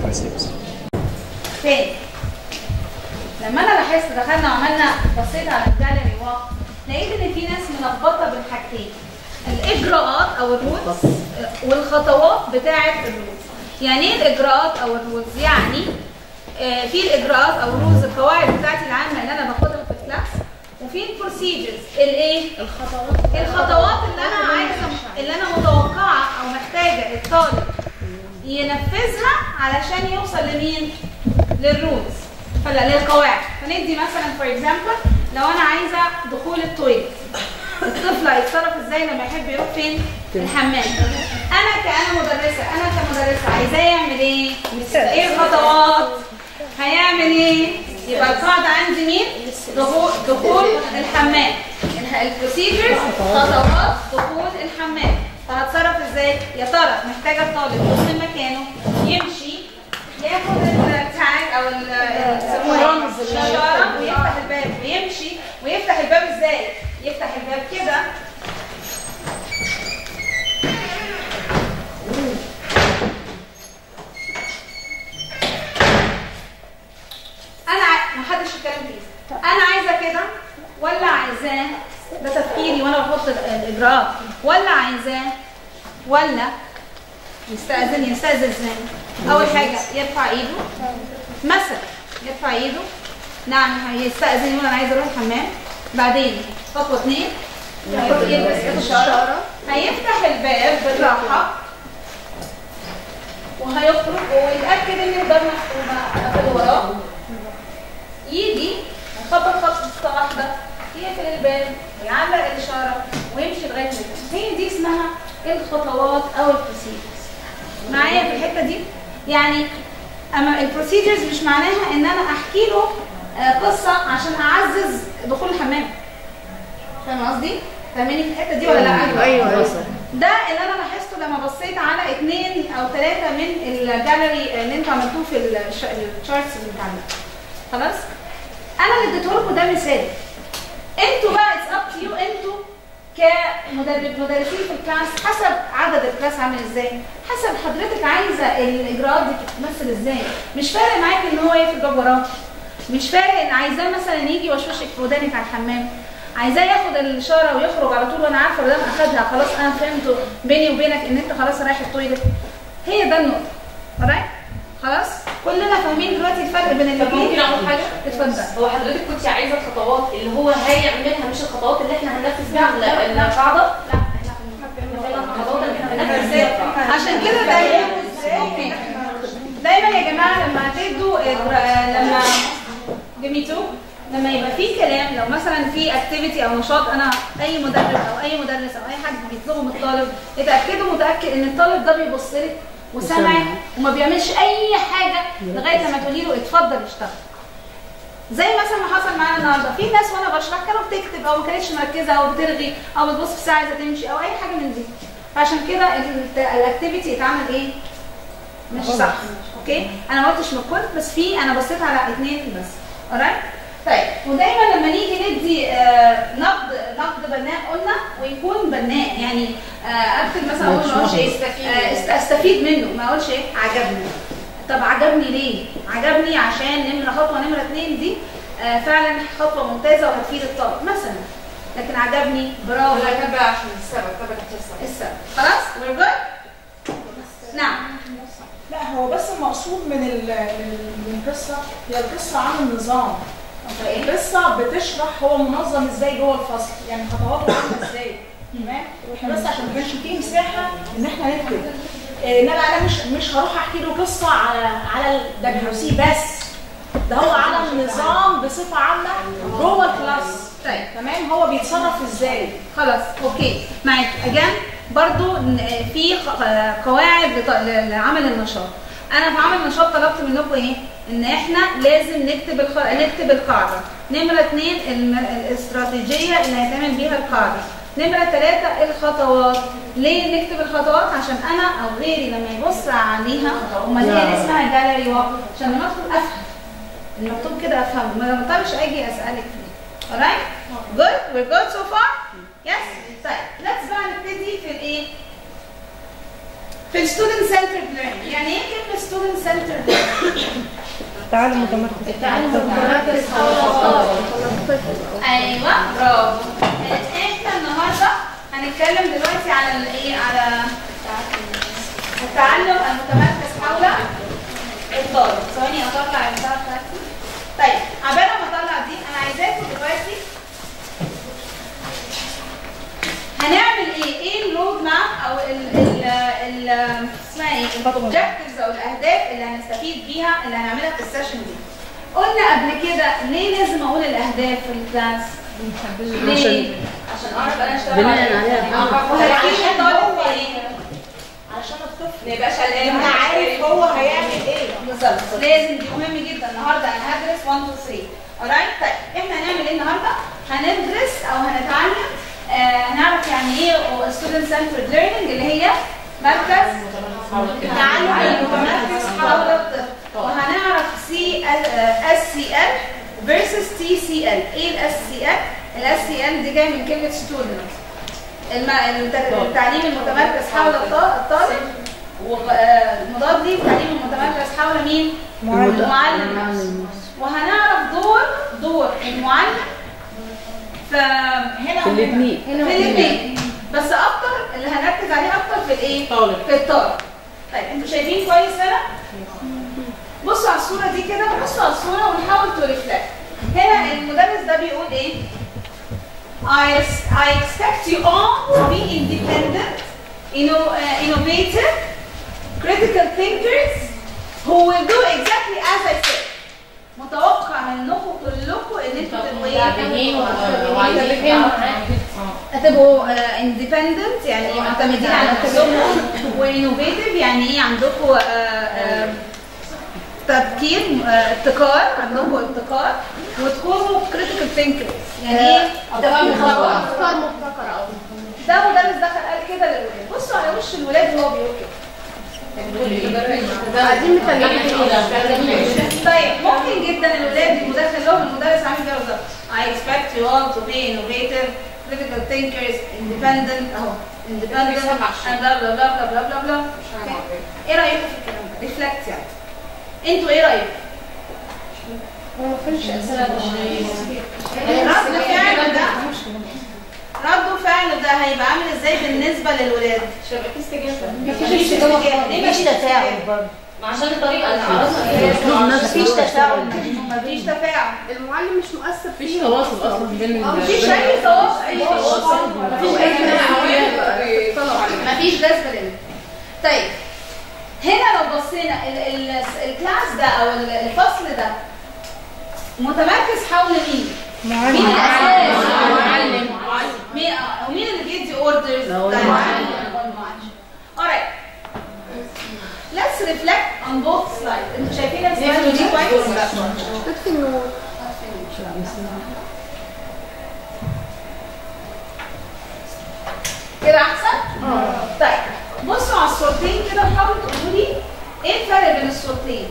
concepts. تاني لما انا لاحظت دخلنا وعملنا بصيت على الجاليري واك لقيت ان في ناس ملخبطه بين حاجتين الاجراءات او الرولز والخطوات بتاعه الرولز يعني ايه الاجراءات او الرولز يعني آه، في الاجراءات او الرولز القواعد بتاعتي العامه اللي انا باخدها في الكلاس وفي البروسيجرز الايه الخطوات الخطوات اللي انا عايزه اللي انا متوقعه او محتاجه الطالب ينفذها علشان يوصل لمين؟ للرولز فلا للقواعد فندي مثلا فور اكزامبل لو انا عايزه دخول التويلت الطفل هيتصرف ازاي لما يحب يروح فين؟ الحمام انا كأنا مدرسه انا كمدرسه عايزاه يعمل ايه؟ ايه الخطوات؟ هيعمل ايه؟ يبقى القاعده عندي مين؟ دخول دخول الحمام البروسيجرز خطوات دخول الحمام فهتصرف ازاي؟ يا ترى محتاجه الطالب يقوم من مكانه يمشي ياخد التاج او ال- ال- الشجره ويفتح الباب ويمشي ويفتح الباب ازاي؟ يفتح الباب كده انا ع- محدش يتكلم فيه انا عايزه كده ولا عايزاه ده تفكيري وانا بحط ال- الاجراءات ولا عايزاه ولا يستأذن يستأذن ازاي اول حاجه يرفع ايده مثلا يرفع ايده نعم يستأذن يقول انا عايز اروح الحمام بعدين خطوه اثنين ياخد يلبس اشاره هيفتح الباب بالراحه وهيخرج ويتاكد ان الباب مفتوح قافل وراه يجي يخبط خبطه واحده يقفل الباب ويعلق الاشاره ويمشي لغايه الباب هي دي اسمها الخطوات او البروسيجرز معايا في الحته دي يعني اما البروسيجرز مش معناها ان انا احكي له آه، قصه عشان اعزز دخول الحمام فاهم قصدي؟ فاهماني في الحته دي ولا لا؟ ايوه ده اللي انا لاحظته لما بصيت على اثنين او ثلاثه من الجاليري اللي انتوا عملتوه في الش- الشارتس اللي بتاعنا خلاص انا اللي اديته لكم ده مثال انتوا بقى اتس اب تو يو انتوا كمدرب مدرسين في الكلاس حسب عدد الكلاس عامل ازاي حسب حضرتك عايزه الاجراءات دي تتمثل ازاي مش فارق معاك ان هو يقفل الباب وراك مش فارق ان عايزاه مثلا يجي وشوشك في ودانك على الحمام عايزاه ياخد الاشاره ويخرج على طول وانا عارفه ما دام اخدها خلاص انا فهمت بيني وبينك ان انت خلاص رايح التويلت هي ده النقطه alright خلاص كلنا فاهمين دلوقتي الفرق بين طب الاثنين ممكن اقول حاجه؟ اتفضل هو حضرتك كنت عايزه الخطوات اللي هو هيعملها مش الخطوات اللي احنا هننفذ بيها لا، لا، ال- لا. القاعده؟ لا الخطوات اللي احنا هننفذ بيها القاعده عشان كده دايما أوكي. دايما يا جماعه لما هتدوا إجراء- لما جميتو لما يبقى في كلام لو مثلا في اكتيفيتي او نشاط انا اي مدرب او اي مدرس او اي حد بيطلبه من الطالب اتاكدوا متاكد ان الطالب ده بيبص لك وسامعك وما بيعملش اي حاجه لغايه لما تقولي له اتفضل اشتغل زي مثلا ما حصل معانا النهارده في ناس وانا بشرح كانوا بتكتب او ما كانتش مركزه او بترغي او بتبص في الساعه عايزه تمشي او اي حاجه من دي فعشان كده ال- الاكتيفيتي اتعمل ايه مش صح اوكي انا ما قلتش من الكل بس في انا بصيت على اثنين بس alright طيب ودايما لما نيجي ندي آه، نقد نقد بناء قلنا ويكون بناء يعني آه، اكتب مثلا اقول ما اقولش ايه آه، است- استفيد منه ما اقولش ايه عجبني طب عجبني ليه؟ عجبني عشان نمره خطوه نمره اثنين دي آه، فعلا خطوه ممتازه وهتفيد الطالب مثلا لكن عجبني برافو ولا كان بقى عشان السبب طبعا السبب السبب خلاص؟ we're good؟ نعم لا هو بس المقصود من ال- من من القصه هي القصه عن النظام اوكي القصه بتشرح هو منظم ازاي جوه الفصل يعني خطواته عامله ازاي تمام احنا بس عشان ما كانش فيه مساحه ان احنا نكتب إيه، انما انا مش مش هروح احكي له قصه على على الدبليو سي بس ده هو على النظام بصفه عامه جوه الكلاس طيب تمام هو بيتصرف ازاي خلاص اوكي معاك اجان برضو ن- في خ- آه، قواعد لط- ل- لعمل النشاط انا في عمل النشاط طلبت منكم ايه ان احنا لازم نكتب الخ... نكتب القاعده نمره اثنين الم... الاستراتيجيه اللي هيتعمل بيها القاعده نمره ثلاثه الخطوات ليه نكتب الخطوات عشان انا او غيري لما يبص عليها امال هي اسمها جاليري واك عشان لما ادخل افهم المكتوب كده افهمه ما مضطرش اجي اسالك فيه alright good we're good so far yes طيب let's بقى نبتدي في الايه في الستودنت سنترد ليرنينج يعني ايه كلمه ستودنت سنترد تعلم متمركز التعلم المتمركز حول الطالب ايوه برافو احنا النهارده هنتكلم دلوقتي على الايه على التعلم المتمركز حول الطالب ثواني اطلع البتاع بتاعتي طيب عبال ما اطلع دي انا عايزاكم دلوقتي هنعمل ايه؟ ايه الرود ماب او ال ال ال اسمها ايه؟ الاوبجكتيفز او الاهداف اللي هنستفيد بيها اللي هنعملها في السيشن دي. قلنا قبل كده ليه لازم اقول الاهداف في الكلاس؟ ليه؟ عشان اعرف انا اشتغل بناء عليها. وهركز الطالب في ايه؟ علشان الطفل ما يبقاش قلقان يبقى عارف هو هيعمل ايه بالظبط لازم دي مهم جدا النهارده انا هدرس 1 2 3 alright طيب احنا هنعمل ايه النهارده؟ هندرس او هنتعلم آه هنعرف يعني ايه student centered learning اللي هي مركز التعلم المتمركز حول الطفل وهنعرف سي اس سي ال versus تي سي ال ايه الاس سي ال؟ الاس سي ال دي جايه من كلمه student الم- الت- التعليم المتمركز حول الط- الطالب والمضاد ليه التعليم المتمركز حول مين؟ معلم. المعلم نفسه. وهنعرف دور دور المعلم فهنا في الاثنين في الاثنين بس اكتر اللي هنركز عليه اكتر في الايه؟ طالب. في الطالب طيب انتوا شايفين كويس هنا؟ بصوا على الصورة دي كده بصوا على الصورة ونحاول تو ريفلكت هنا المدرس ده بيقول ايه؟ I, I expect you all to be independent, inno, uh, innovative, critical thinkers who will do exactly as I said. متوقع منكم كلكم ان انتوا تبقوا ايه؟ وعايزين هتبقوا اندبندنت يعني معتمدين على نفسكم وانوفيتيف يعني ايه عندكم آه، آه، تفكير آه، ابتكار عندكم ابتكار وتكونوا كريتيكال ثينكرز يعني ايه افكار تفكير مبتكره خطأ. افكار مبتكره او ده مدرس دخل قال كده للولاد بصوا على وش الولاد وهو بيقول كده عايزين نتكلم طيب ممكن جدا الولاد يبقوا داخل لهم المدرس عامل كده بالظبط I expect you all to be innovative critical thinkers independent اهو independent and blah blah blah blah blah blah blah Okay. ايه رايكم في الكلام ده؟ ريفلكت يعني انتوا ايه رايكم؟ ما فيش اسئله رد فعل ده رد فعل ده هيبقى عامل ازاي بالنسبه للولاد؟ مش هيبقى في استجابه مفيش استجابه ليه مفيش تفاعل برضه؟ عشان الطريقه اللي عرفنا مفيش تفاعل مفيش تفاعل المعلم مش مؤثر مفيش تواصل اصلا بين مفيش اي تواصل اي تواصل مفيش اي مفيش جذب للم طيب هنا لو بصينا ال- ال- الكلاس ده او ال- الفصل ده متمركز حول مين؟ مين الاساس؟ معلم مين آه، ومين اللي بيدي اوردرز؟ هو المعلم. المعلم alright let's reflect on both slides انتوا شايفين السلايد دي كويس؟ تطفي النور كده احسن؟ طيب بصوا على الصورتين كده وحاولوا تقولوا لي ايه الفرق بين الصورتين؟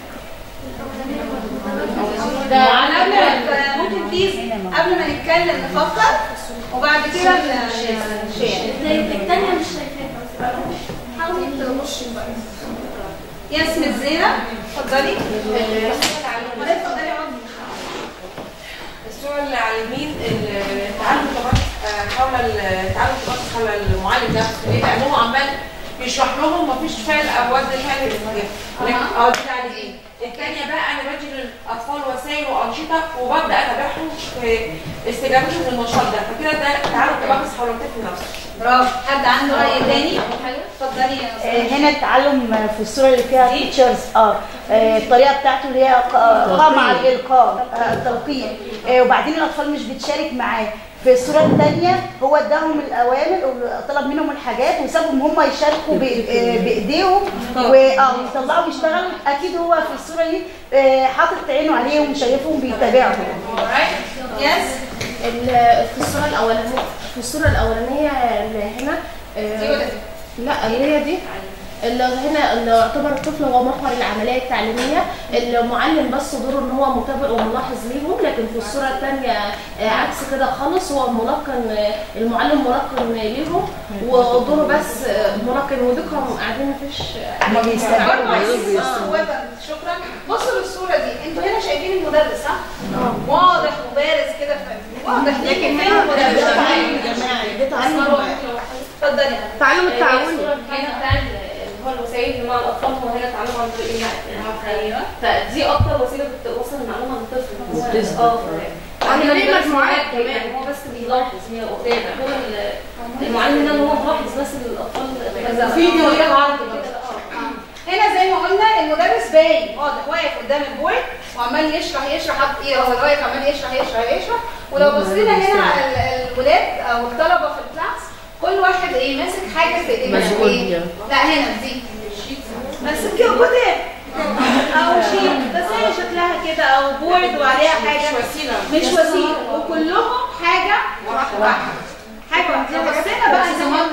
ده أنا قبل ما ممكن بليز قبل ما نتكلم نفكر وبعد كده نشير الثانية مش شايفاها حاولي تغشي بقى ياسمين زينب اتفضلي ولا اتفضلي اقعدي الصورة اللي على اليمين التعلم المتمركز آه، حول التعلم المتمركز حول المعلم نفسه ليه؟ لأن هو عمال بيشرح لهم مفيش فعل أو وزن فعل الاستجابة. اه دي اللي على اليمين. الثانية بقى أنا بدي للأطفال وسائل وأنشطة وببدأ أتابعهم في استجابتهم للنشاط ده فكده ده تعلم متمركز حول الطفل نفسه. برافو حد عنده راي تاني؟ اتفضلي يا آه، استاذ هنا التعلم في الصورة اللي فيها تيتشرز اه آه، الطريقة بتاعته اللي هي ق- قام على الإلقاء آه، التلقين آه، وبعدين الأطفال مش بتشارك معاه في الصورة الثانية هو اداهم الأوامر وطلب منهم الحاجات وسابهم هم يشاركوا بإ- آه، بإيديهم و- اه ويطلعوا يشتغلوا أكيد هو في الصورة دي آه، حاطط عينه عليهم وشايفهم بيتابعهم يس ال- في الصورة الأولانية في الصورة الأولانية اللي هنا آه، دي ولا دي؟ لا اللي هي دي اللي هنا اللي يعتبر الطفل هو محور العملية التعليمية المعلم بس دوره ان هو متابع وملاحظ ليهم لكن في الصورة الثانية عكس كده خالص هو ملقن آه، المعلم ملقن ليهم ودوره بس آه، ملقن ودكهم قاعدين مفيش هما بيستمعوا برضه عايزين بصوا هو شكرا بصوا للصوره دي انتوا هنا شايفين المدرس ها واضح وبارز كده في- واضح لكن فين المدرس اتفضلي تعلم التعاوني الصورة هنا بتاع اللي هو الوسائل اللي مع الاطفال هو هنا تعلم عن طريق المعنى ايوه فدي اكتر وسيله بتوصل المعلومه للطفل هو- اه عن طريق المدرس مجموعات معاك كمان. يعني هو بس بيلاحظ هي قدام دور ال- المعلم هنا ان هو ملاحظ بس الاطفال فيديو وياخد عرض هنا زي ما قلنا المدرس باين واضح واقف قدام البورد وعمال يشرح يشرح حط ايه هو واقف عمال يشرح يشرح يشرح ولو بصينا هنا على ال- الولاد او الطلبه في الكلاس كل واحد ايه ماسك حاجه في ايديه ماسك ايه لا هنا دي ماسك كده قدام او شيء بس هي شكلها كده او بورد وعليها حاجه مش وسيلة. مش وسيله وكلهم حاجه واحده حاجه واحده لو بصينا بقى زي ما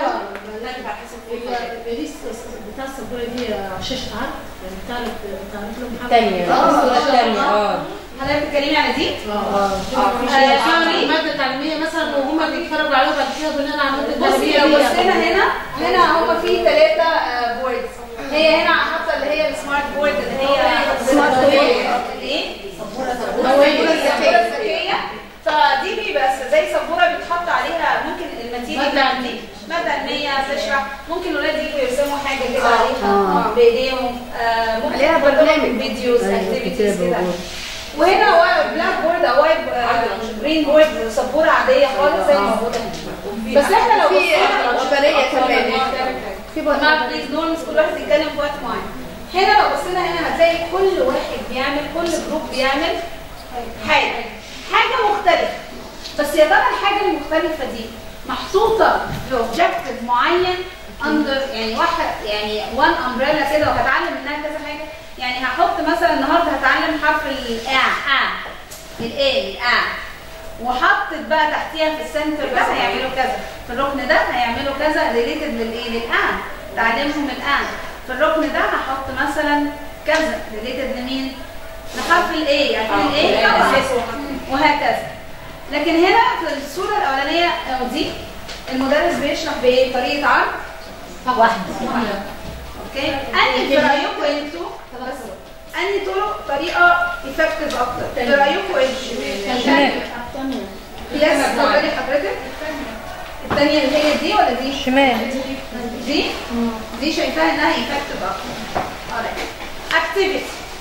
بتاع السبوره دي شاشه عرض يعني بتعرف بتعرف لهم حاجه تانية الصورة التانية اه حضرتك بتتكلمي على دي؟ اه آه، سوري. ماده تعليميه مثلا وهم بيتفرجوا عليها بعد كده بناء على الماده بصي التعليميه لو دي بصينا هنا هنا هم في ثلاثة بوردز هي هنا حاطة اللي هي السمارت بورد اللي هي سمارت بورد الايه؟ السبورة الذكية فدي بيبقى زي سبورة بيتحط عليها ممكن الماتيريال مادة علمية. مادة علمية تشرح ممكن الولاد يجوا يرسموا حاجة كده عليها بايديهم آه، ممكن عليها يحطوا برنامج. فيديوز أيوة، اكتيفيتيز كتابة كده وورد. وهنا هو بلاك بورد او وايت جرين بورد سبورة عادية خالص زي ما موجودة هنا. بس احنا لو في بصينا بطارية كمان في جماعة بطارية بليز نورمز كل واحد يتكلم في وقت معين هنا لو بصينا هنا هتلاقي كل واحد بيعمل كل جروب بيعمل حاجة حاجة مختلفة بس يا ترى الحاجة المختلفة دي محطوطة في اوبجيكتيف معين اندر يعني واحد يعني وان امبريلا كده وهتعلم منها كذا حاجة يعني هحط مثلا النهارده هتعلم حرف الآ آ الاي الآ وحطت بقى تحتيها في السنتر ده هيعملوا كذا في الركن ده هيعملوا كذا ريليتد للايه للآن تعليمهم الآن في الركن ده هحط مثلا كذا ريليتد لمين لحرف الاي عارفين الاي طبعا وهكذا لكن هنا في الصورة الأولانية أو دي المدرس بيشرح بإيه؟ طريقة عرض واحدة اوكي انهي في رايكم انتوا انهي طرق طريقه افكتيف اكتر في رايكم انتوا شمال. يس اتفضلي حضرتك الثانيه اللي هي دي ولا دي شمال دي دي شايفاها انها افكتيف اكتر اكتيفيتي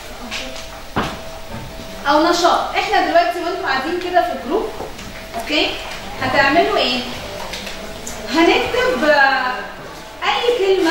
او نشاط احنا دلوقتي وانتوا قاعدين كده في جروب اوكي هتعملوا ايه هنكتب آه، اي كلمه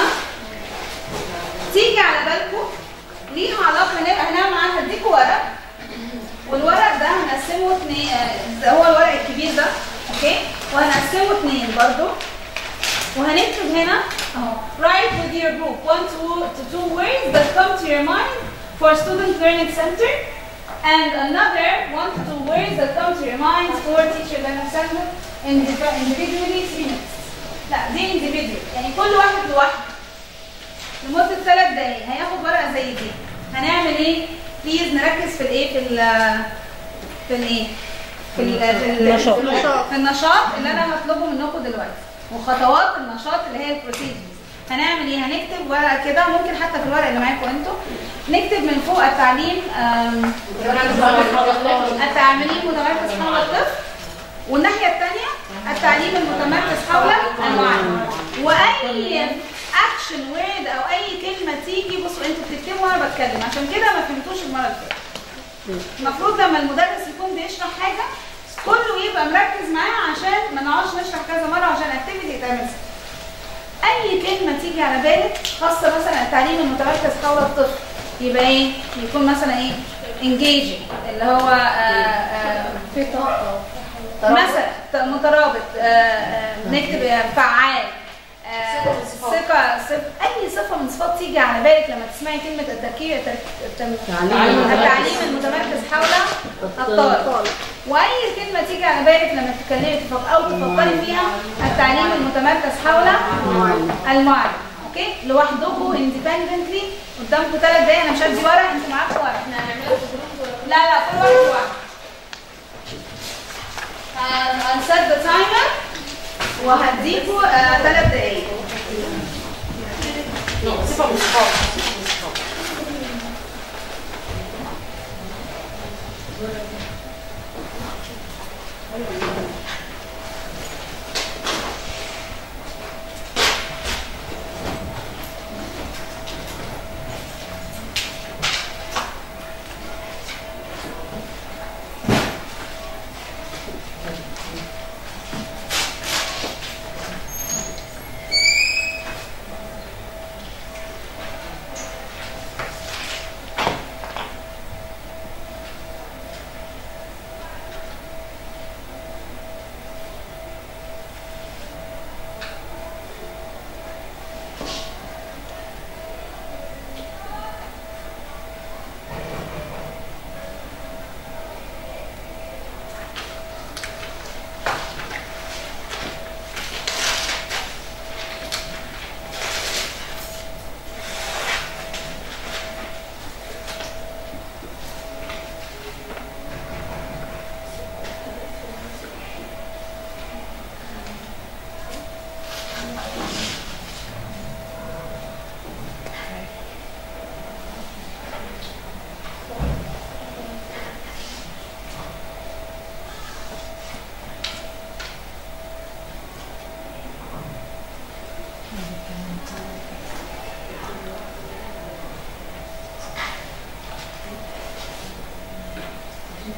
تيجي على بالكم ليها علاقه هنبقى هنعمل معاها هديكوا ورق والورق ده هنقسمه اتنين آه، ده هو الورق الكبير ده اوكي وهنقسمه اتنين برضو وهنكتب هنا اهو write with your group one two to two words that come to your mind for student learning center and another one to two words that come to your mind for teacher learning center indiv- individually three minutes لا دي individual يعني كل واحد لوحده لمدة ثلاث دقايق هياخد ورقة زي دي هنعمل ايه؟ بليز نركز في الايه في ال في الايه؟ في ال في ال- النشاط. في النشاط اللي انا هطلبه منكم دلوقتي وخطوات النشاط اللي هي البروسيجرز هنعمل ايه؟ هنكتب ورقة كده ممكن حتى في الورق اللي معاكم انتوا نكتب من فوق التعليم آم، التعليم متمركز حول الطفل والناحية الثانية التعليم المتمركز حول المعلم وأي اكشن وورد أو أي كلمة تيجي بصوا أنتوا بتكتبوا وأنا بتكلم عشان كده ما فهمتوش المرة اللي فاتت المفروض لما المدرس يكون بيشرح حاجة كله يبقى مركز معاه عشان ما نقعدش نشرح كذا مرة عشان الاكتيفيتي يتعمل صح. أي كلمة تيجي على بالك خاصة مثلا التعليم المتمركز حول الطفل يبقى إيه؟ يكون مثلا إيه؟ engaging اللي هو آه آه في طاقة مثلا ت- مترابط آه، آه، نكتب آه، فعال آه، ثقة صف- أي صفة من صفات تيجي على بالك لما تسمعي كلمة التركيب تعليم التعليم المتمركز حول الطالب وأي كلمة تيجي على بالك لما تتكلمي تفك- أو تفكري فيها التعليم المتمركز حول المعلم أوكي لوحدكم independently قدامكم ثلاث دقايق أنا مش هدي ورق أنتوا معاكم ورق احنا هنعمله لا لا كل واحد لوحده هنسد تايمر وهديكوا آه، ثلاث دقايق صفة من الصفات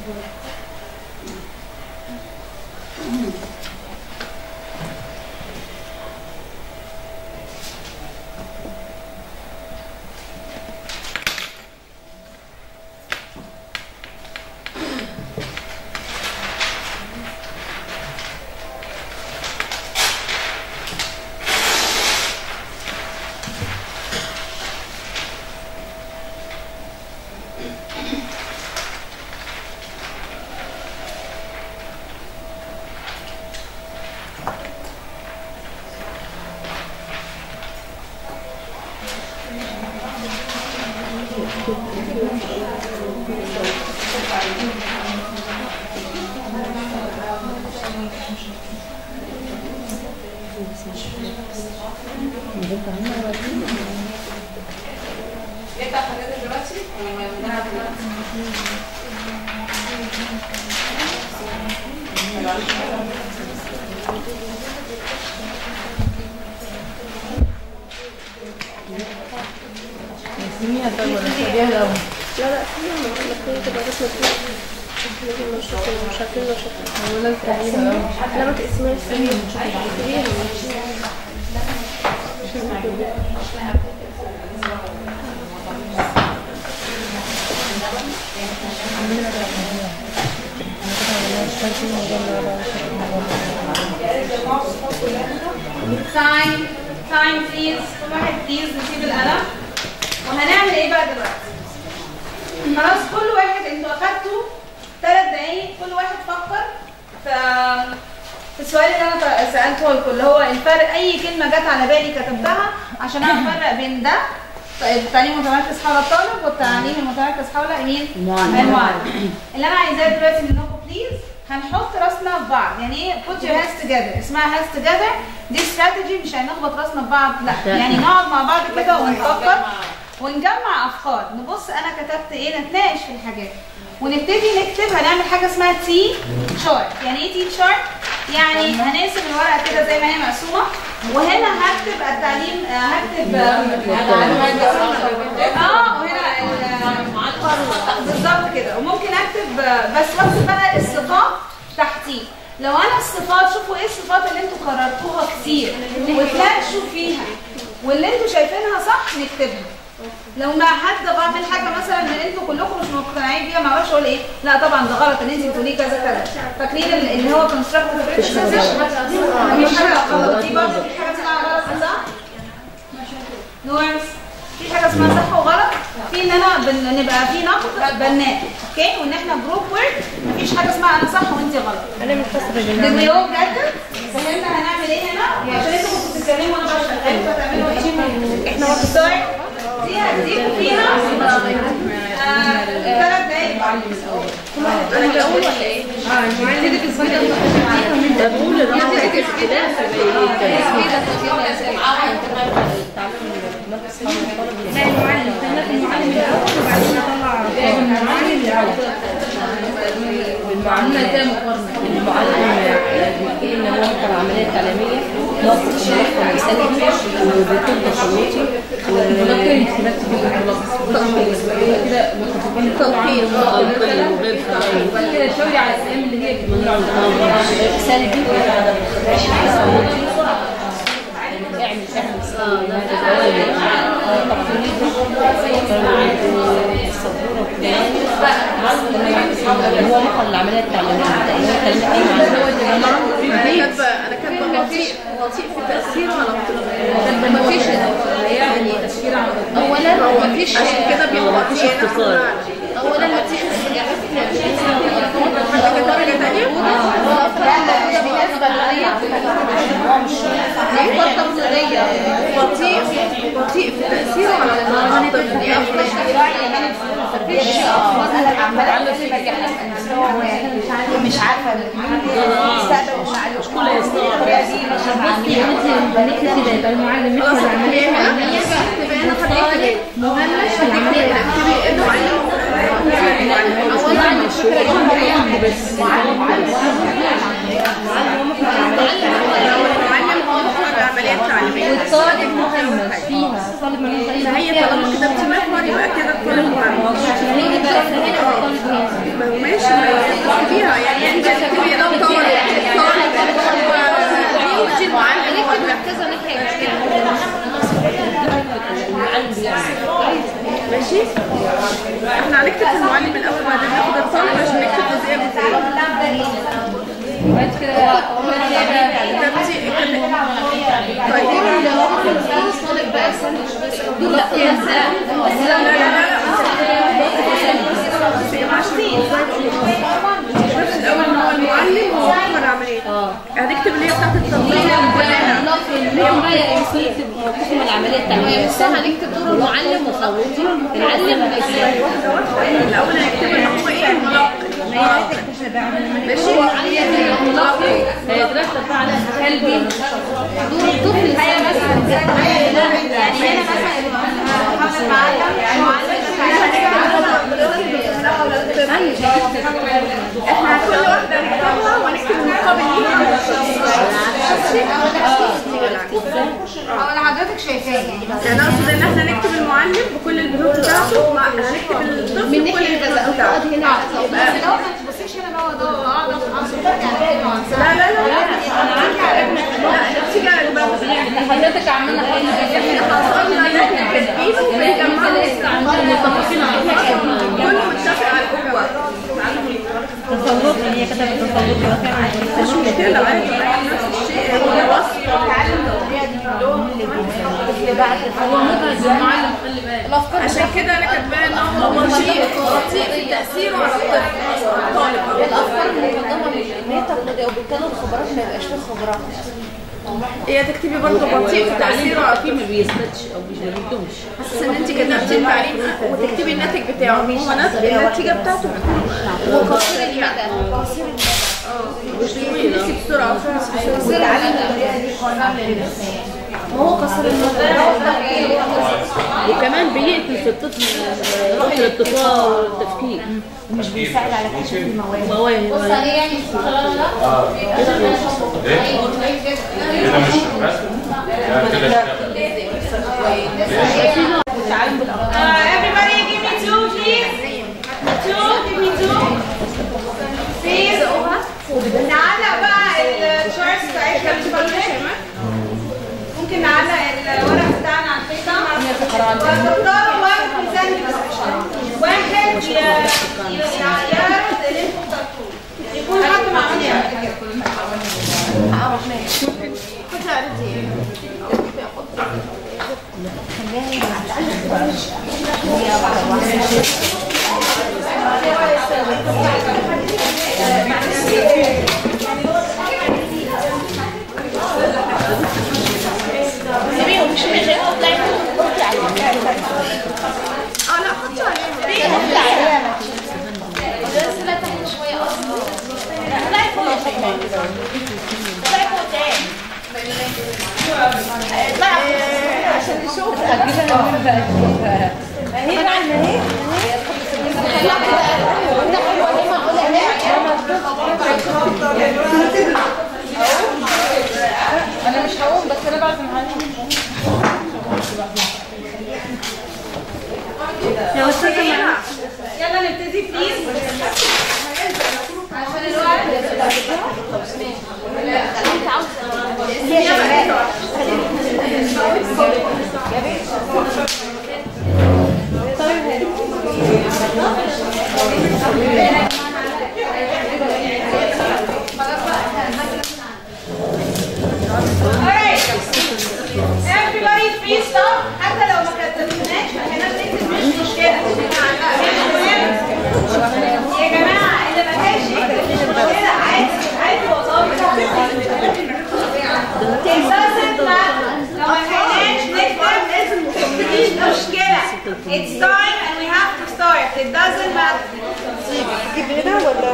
نبدا حضرتك دلوقتي ولا نلعب دلوقتي؟ نسميها طيب ولا نخليها الأول لا لا فيها ممكن تبقى بس مش مش عارفين مش عارفين ولا نخليها الأول لا ما تقسمهاش فيها تايم تايم بليز كل واحد بليز نسيب القلم وهنعمل ايه بقى دلوقتي خلاص كل واحد انتوا اخدتوا ثلاث دقايق كل واحد فكر في في السؤال اللي انا ط- سالته لكم اللي هو الفرق اي كلمه جت على بالي كتبتها عشان انا افرق بين ده التعليم المتمركز حول الطالب والتعليم المتمركز حول مين؟ المعلم. المعلم اللي انا عايزاه دلوقتي منكم بليز هنحط راسنا في بعض يعني ايه put your hands together اسمها hands together دي استراتيجي مش هنخبط راسنا في بعض لا يعني نقعد مع بعض كده ونفكر ونجمع افكار نبص انا كتبت ايه نتناقش في الحاجات ونبتدي نكتب هنعمل حاجه اسمها تي شارت يعني ايه تي شارت يعني هنقسم الورقه كده زي ما هي مقسومه وهنا هكتب التعليم آه، هكتب آه، اه وهنا ال- بالظبط كده وممكن اكتب آه، بس واكتب بقى الصفات تحتيه لو انا الصفات شوفوا ايه الصفات اللي انتوا قررتوها كتير وتناقشوا فيها واللي انتوا شايفينها صح نكتبها لو مع حد بعمل حاجه مثلا ان انتوا كلكم مش مقتنعين بيها ما اعرفش اقول ايه لا طبعا ده غلط ان انت بتقولي كذا كذا فاكرين ال- اللي هو كونستراكتيف كريتيسيزم مفيش حاجه غلط في برضه في حاجه اسمها غلط صح نورس في حاجه اسمها صح وغلط في ان انا بن- نبقى في نقد بناء اوكي وان احنا جروب ورك مفيش حاجه اسمها انا صح وانت غلط انا من فتره دي اليوم جد فهمنا هنعمل ايه هنا عشان انتوا كنتوا بتتكلموا وانا بشتغل فتعملوا ايه احنا وقت الصايع دي هديكوا فيها آه، ثلاث دقايق انا الاول ولا ايه؟ بالمعلم ده مقارنة المعلم بيجي لنا هو بتاع العملية التعليمية موقف ملف سلبي وبيكون تشويقي ولكن كده مخففين تلقين وغير فعال وبعد كده شوية على الأيام اللي هي سلبي اعمل اعمل هو مقر العملية التعليمية انا كاتبه انا كاتبه بطيء بطيء في تاثيره على الطلاب مفيش يعني تاثير على اولا مفيش عشان كده بيبقى مفيش اختصار اولا مفيش استجابات حاجه درجه ثانيه بالنسبه لي فتره ابتدائيه بطيء بطيء في تاثيره على الطلاب دي اول مش عارفه المستقبل مش عارفه كل الطريقه دي ماشيه مع مين خلاص هي هنا تبقى انا خليت مهمش هتكتبي اكتبي المعلم اولا مش المعلم هو مخرج العمليات التعليميه والطالب مهمش فيها طالب مهمش فهي طالما كتبتي محور يبقى كده الطالب مهمش هنيجي بقى هنا الطالب هنا ماشي ماشي احنا هنكتب في المعلم الاول بعدين ناخد الطالب عشان نكتب الجزئيه بالتالي بعد كده بس الاول ان هو المعلم هو محور العمليه هنكتب اللي هي بتاعت التطبيق اللي هي مغير اسمه موقفهم العمليه التعليميه بس هنكتب دور المعلم وصوتي العلم الاول هنكتب ان هو ايه الملقن ماشي هي ترتب بقى على قلبي دور الطفل هي مثلا يعني هنا مثلا محمد معلم احنا كل واحده نكتبها ونكتب المقابل ليها او اللي حضرتك شايفاه يعني يعني اقصد ان احنا نكتب المعلم بكل البنود بتاعته مع هنكتب الطفل من بكل ناحيه البنود كذا بتاعته اقعد هنا على الصوت. بس لو ما تبصيش هنا بقى ده اقعد اعصر يعني لا لا لا لا لا تيجي على الباب حضرتك عمالة احنا حصلنا نكتب بالبيت وبنجمعه لسه عندنا متفقين على حاجة كله متفق على القوة تسلط هي كتبت تسلط مش مشكلة عادي نفس الشيء هو وصف هو مبهج المعلم خلي بالك عشان كده انا كاتباه ان هو بطيء بطيء في تأثيره على الطفل الطالب أو الافكار المقدمه ان هي تقليديه وبالتالي الخبرات ما يبقاش فيه خبرات هي تكتبي برضه بطيء في تأثيره على في ما بيثبتش او مش ما بيدومش حاسس ان انت كتبتي التعريف وتكتبي الناتج بتاعه هو ناتج النتيجة بتاعته بتكون قصير المدى قصير المدى اه مش بتنسي بسرعة ما هو قصر المدى وكمان بيقتل في الطفل روح الابتكار والتفكير مش بيساعد على كشف المواهب مواهب بص عليه يعني كده مش بس لا كده اشتغل Uh, everybody give me two, please. Two, give me two. Please. نعلق بقى الشارتس بتاعتنا ممكن نعلق الورق بتاعنا على الحيطة وتختاروا واحد بريزنت واحد ي- ي- يعرض اللي انتوا اخترتوه يكون حد ما عملش قبل كده اه لا حطي عليه عشان نشوف انا مش هقوم بس انا بعد ما يا استاذه مريم يلا نبتدي بليز عشان الوقت Alright. Everybody please stop. حتى لو ما كتبناش احنا بنكتب مش مشكلة. يا جماعة اللي ما كانش يكتب مش مشكلة عادي عادي والله It doesn't matter. لو ما لحقناش نكتب مش مشكلة. It's time and we have to start. It doesn't matter. تجيب هنا ولا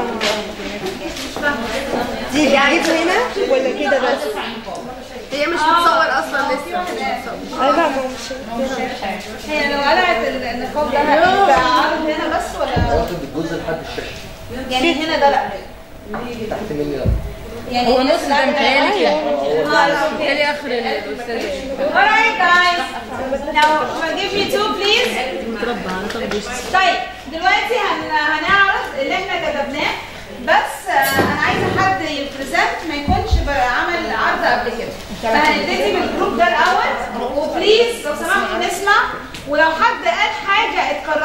دي تجيب هنا ولا كده بس هي مش بتصور اصلا لسه لا لا مش هي لو قلعت النقاب ده هيبقى عارض هنا بس ولا واخد الجزء لحد الشاشه يعني هنا ده لا تحت مني لا يعني هو الناس نص ده متهيألي كده اه لا متهيألي اخر الاستاذ Alright guys, now give me two please. متربع على طب طيب دلوقتي هن... هنعرض اللي احنا كتبناه بس آه، انا عايزه حد يبريزنت ما يكونش بقى عمل عرض قبل كده فهنبتدي بالجروب ده الاول وبليز لو سمحتوا نسمع ولو حد قال حاجه اتكررت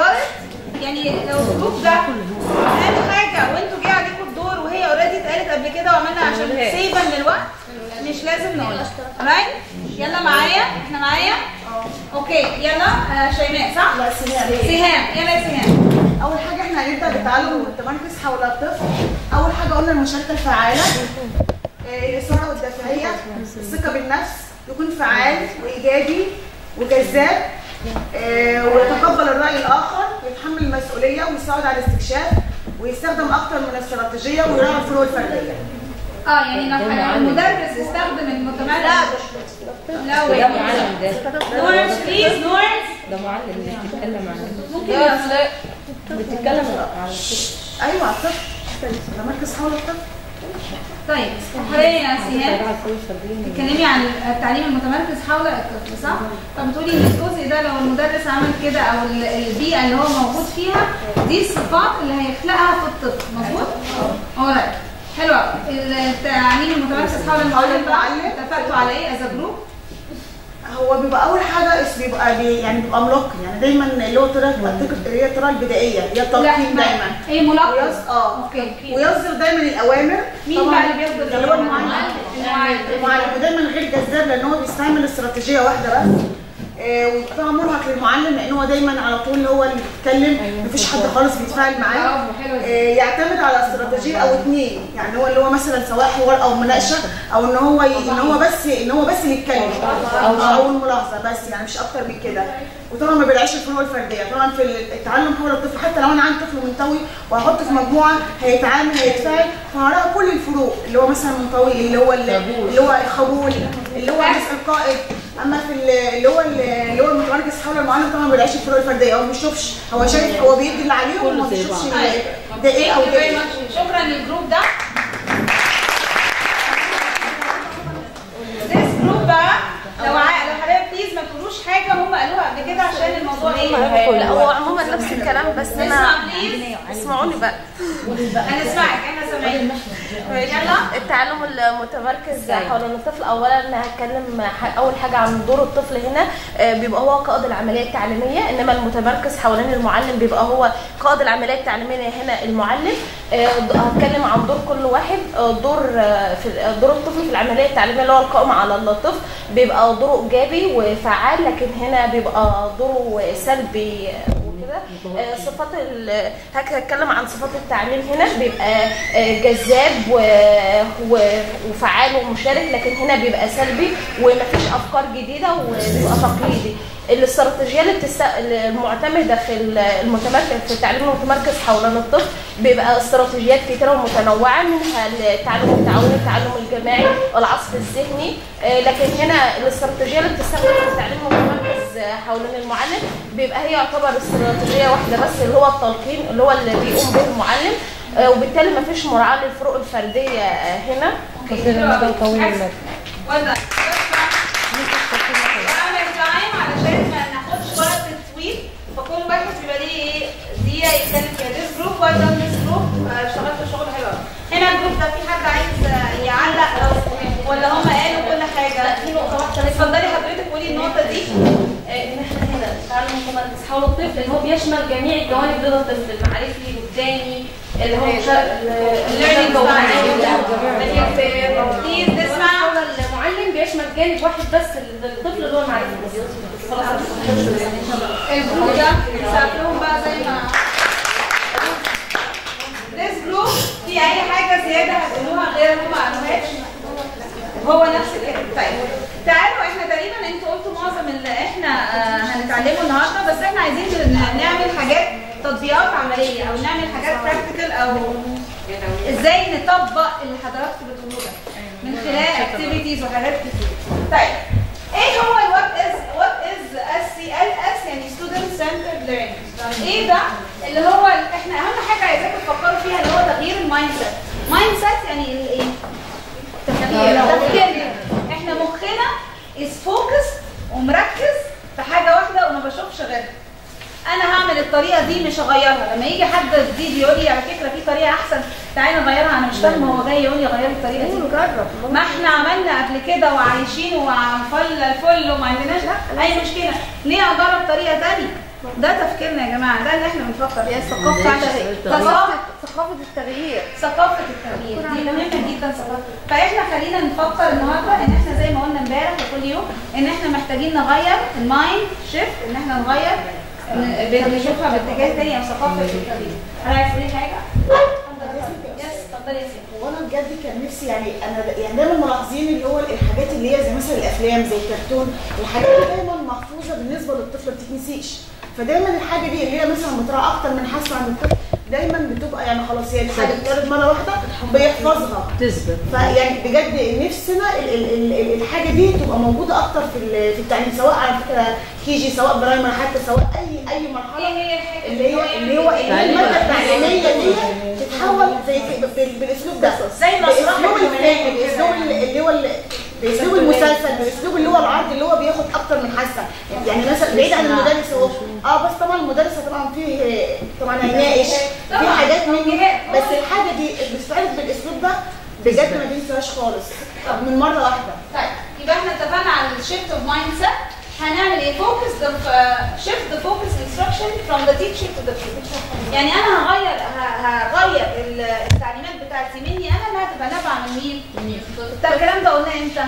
معايا اوكي يلا آه شيماء صح لا سهام سهام يلا يا سهام اول حاجه احنا هنبدا بالتعلم والتمركز حول الطفل اول حاجه قلنا المشاركه الفعاله آه، الاثاره والدافعيه الثقه بالنفس يكون فعال وايجابي وجذاب آه، ويتقبل الراي الاخر ويتحمل المسؤوليه ويساعد على الاستكشاف ويستخدم اكتر من استراتيجيه ويراعي الفروق الفرديه اه يعني لو المدرس استخدم المتمرس لا ده معلم ده نورس بليز نورس ده معلم اللي بتتكلم عنه ممكن يا بتتكلم على الطفل ايوه على الطفل تمركز حول الطفل طيب حاليا يا سهام على الفروق الفرديه بتتكلمي عن التعليم المتمركز حول الطفل صح؟ فبتقولي ان الجزء ده لو المدرس عمل كده او ال- البيئه اللي هو موجود فيها دي الصفات اللي هيخلقها في الطفل مظبوط؟ alright حلو قوي. التعليم المتمركز حول المعلم بقى اتفقتوا على ايه از جروب؟ هو بيبقى اول حاجه اس- بيبقى بي يعني بيبقى ملقن يعني دايما اللي هو الطريقه اللي هي الطريقه البدائيه هي التلقين دايما ايه ملقن ويص- اه اوكي ويصدر دايما الاوامر مين طبعاً بقى اللي بياخد اللي هو المعلم المعلم المعلم ودايما غير جذاب لان هو بيستعمل استراتيجيه واحده بس آه، وطبعا مرهق للمعلم لان هو دايما على طول هو اللي بيتكلم مفيش حد خالص بيتفاعل معاه برافو، حلوة دي. آه، يعتمد على استراتيجيه او اتنين يعني هو اللي هو مثلا سواء حوار او مناقشه او ان هو ي- ان هو بس ان هو بس اللي يتكلم او او الملاحظه بس يعني مش اكتر من كده وطبعا ما بيراعيش الفروق الفرديه طبعا في التعلم حول الطفل حتى لو انا عندي طفل منطوي وهحطه في مجموعه هيتعامل هيتفاعل فهراعي كل الفروق اللي هو مثلا منطوي اللي هو اللي هو خجول اللي هو مثلا قائد اما في ال- اللي هو اللي هو المتمركز حول المعلم طبعا ما بيراعيش الفروق الفرديه هو ما بيشوفش هو شايف هو بيدي اللي عليه وما كله زي بيشوفش بعض. ده ايه او Thank you ده very ايه much. شكرا للجروب ده This group بقى لو ع- لو حضرتك بليز ما تقولوش حاجه هم قالوها قبل كده عشان الموضوع ايه؟ لا هو عموما نفس الكلام بس اسمع انا بليز اسمعوني بقى انا اسمعك احنا سامعين يلا التعلم المتمركز حول الطفل اولا انا هتكلم ح- اول حاجه عن دور الطفل هنا آه، بيبقى هو قائد العمليه التعليميه انما المتمركز حوالين المعلم بيبقى هو قائد العمليه التعليميه هنا المعلم آه، د- هتكلم عن دور كل واحد آه، دور آه، في آه، دور الطفل في العمليه التعليميه اللي هو القائم على الطفل بيبقى دوره ايجابي وفعال لكن هنا بيبقى دوره سلبي آه، وكده آه، صفات ال- هك- هتكلم عن صفات التعليم هنا بيبقى آه، جذاب و- و- وفعال ومشارك لكن هنا بيبقى سلبي ومفيش افكار جديده وبيبقى تقليدي الاستراتيجيه اللي بتست... المعتمده في ال- المتمركز في التعليم المتمركز حول الطفل بيبقى استراتيجيات كتيره ومتنوعه منها التعلم التعاوني التعلم الجماعي العصف الذهني آه، لكن هنا الاستراتيجيه اللي بتستخدم في التعليم المتمركز آه، حوالين المعلم بيبقى هي يعتبر استراتيجيه واحده بس اللي هو التلقين اللي هو اللي بيقوم به المعلم آه، وبالتالي مفيش مراعاه للفروق الفرديه آه، هنا كثير المدى قوي المدى وضع بعمل تايم علشان ما ناخدش وقت طويل فكل واحد بيبقى ليه ايه دقيقه يتكلم فيها this group well done this group آه، اشتغلتوا شغل حلو أوي. هنا الجروب ده في حد عايز آه، يعلق أو- ولا هم قالوا كل حاجه في نقطة واحدة بس اتفضلي حضرتك قولي النقطه دي آه، ان احنا هنا التعلم المتمركز حول الطفل ان هو بيشمل جميع الجوانب لدى الطفل المعرفي والوجداني اللي هو learning style. بليز نسمع حول المعلم بيشمل جانب واحد بس للطفل اللي هو المعرفي بس خلاص الجروب ده سافرهم بقى زي ما this group في اي حاجه زياده هتقولوها غير اللي ما قالوهاش هو نفس الكلام طيب تعالوا احنا تقريبا انتوا قلتوا معظم اللي احنا آه، هنتعلمه النهارده بس احنا عايزين ن- نعمل حاجات تطبيقات عمليه او نعمل حاجات براكتيكال او ازاي نطبق اللي حضراتكم بتقولوه ده من خلال اكتيفيتيز وحاجات كتير طيب ايه هو الوات از وات از اس سي ال اس يعني ستودنت سنترد ليرنينج ايه ده اللي هو ال- احنا اهم حاجه عايزاكم تفكروا فيها اللي هو تغيير المايند سيت مايند سيت يعني الايه تفكير تفكيرنا احنا مخنا از فوكس ومركز في حاجه واحده وما بشوفش غيرها انا هعمل الطريقه دي مش هغيرها لما يجي حد جديد يقول لي على فكره في طريقه احسن تعالى نغيرها انا مش فاهمه هو جاي يقول لي غيري الطريقه دي نجرب ما احنا عملنا قبل كده وعايشين وفل الفل وما عندناش لا اي مشكله ليه اجرب طريقه ثانيه ده تفكيرنا يا جماعه ده اللي احنا بنفكر فيها الثقافه بتاعتنا ثقافه ثقافه التغيير ثقافه التغيير دي مهمه جدا ثقافه فاحنا خلينا نفكر النهارده ان احنا زي ما قلنا امبارح وكل يوم ان احنا محتاجين نغير المايند شيفت ان احنا نغير ن- بنشوفها باتجاه تاني او ثقافه التغيير انا عايز تقولي حاجه؟ يس اتفضلي يا سيدي وانا بجد كان نفسي يعني انا يعني دايما ملاحظين اللي هو الحاجات اللي هي زي مثلا الافلام زي الكرتون الحاجات دي دايما محفوظه بالنسبه للطفل ما بتتنسيش فدايما الحاجه دي اللي هي مثلا بتراعي اكتر من حاسه عند الطفل دايما بتبقى يعني خلاص هي الحاجه اتقالت مره واحده بيحفظها تثبت فيعني بجد نفسنا ال- ال- ال- ال- الحاجه دي تبقى موجوده اكتر في ال- في التعليم سواء على فكره كيجي سواء برايمر حتى سواء اي اي مرحله ايه هي الحاجه اللي هي اللي هو اللي هي الماده التعليميه دي تتحول زي كده بال- بالاسلوب ده زي مسرح باسلوب الفيلم باسلوب اللي هو ال- باسلوب المسلسل باسلوب اللي هو العرض اللي هو بياخد اكتر من حاسه يعني مثلا بعيد عن المدرس هو اه بس طبعا المدرس طبعا فيه طبعا هيناقش في حاجات منه بس الحاجه دي بتتعرض بالاسلوب ده بجد ما بينساهاش خالص من مره واحده طيب يبقى احنا اتفقنا على الشيفت اوف مايند سيت هنعمل ايه فوكس شيفت ذا فوكس انستراكشن فروم ذا تيتشر تو ذا يعني انا هغير ه- هغير ال- التعليمات بتاعتي مني انا انها تبقى نابعه من مين؟ طب الكلام ده قلناه امتى؟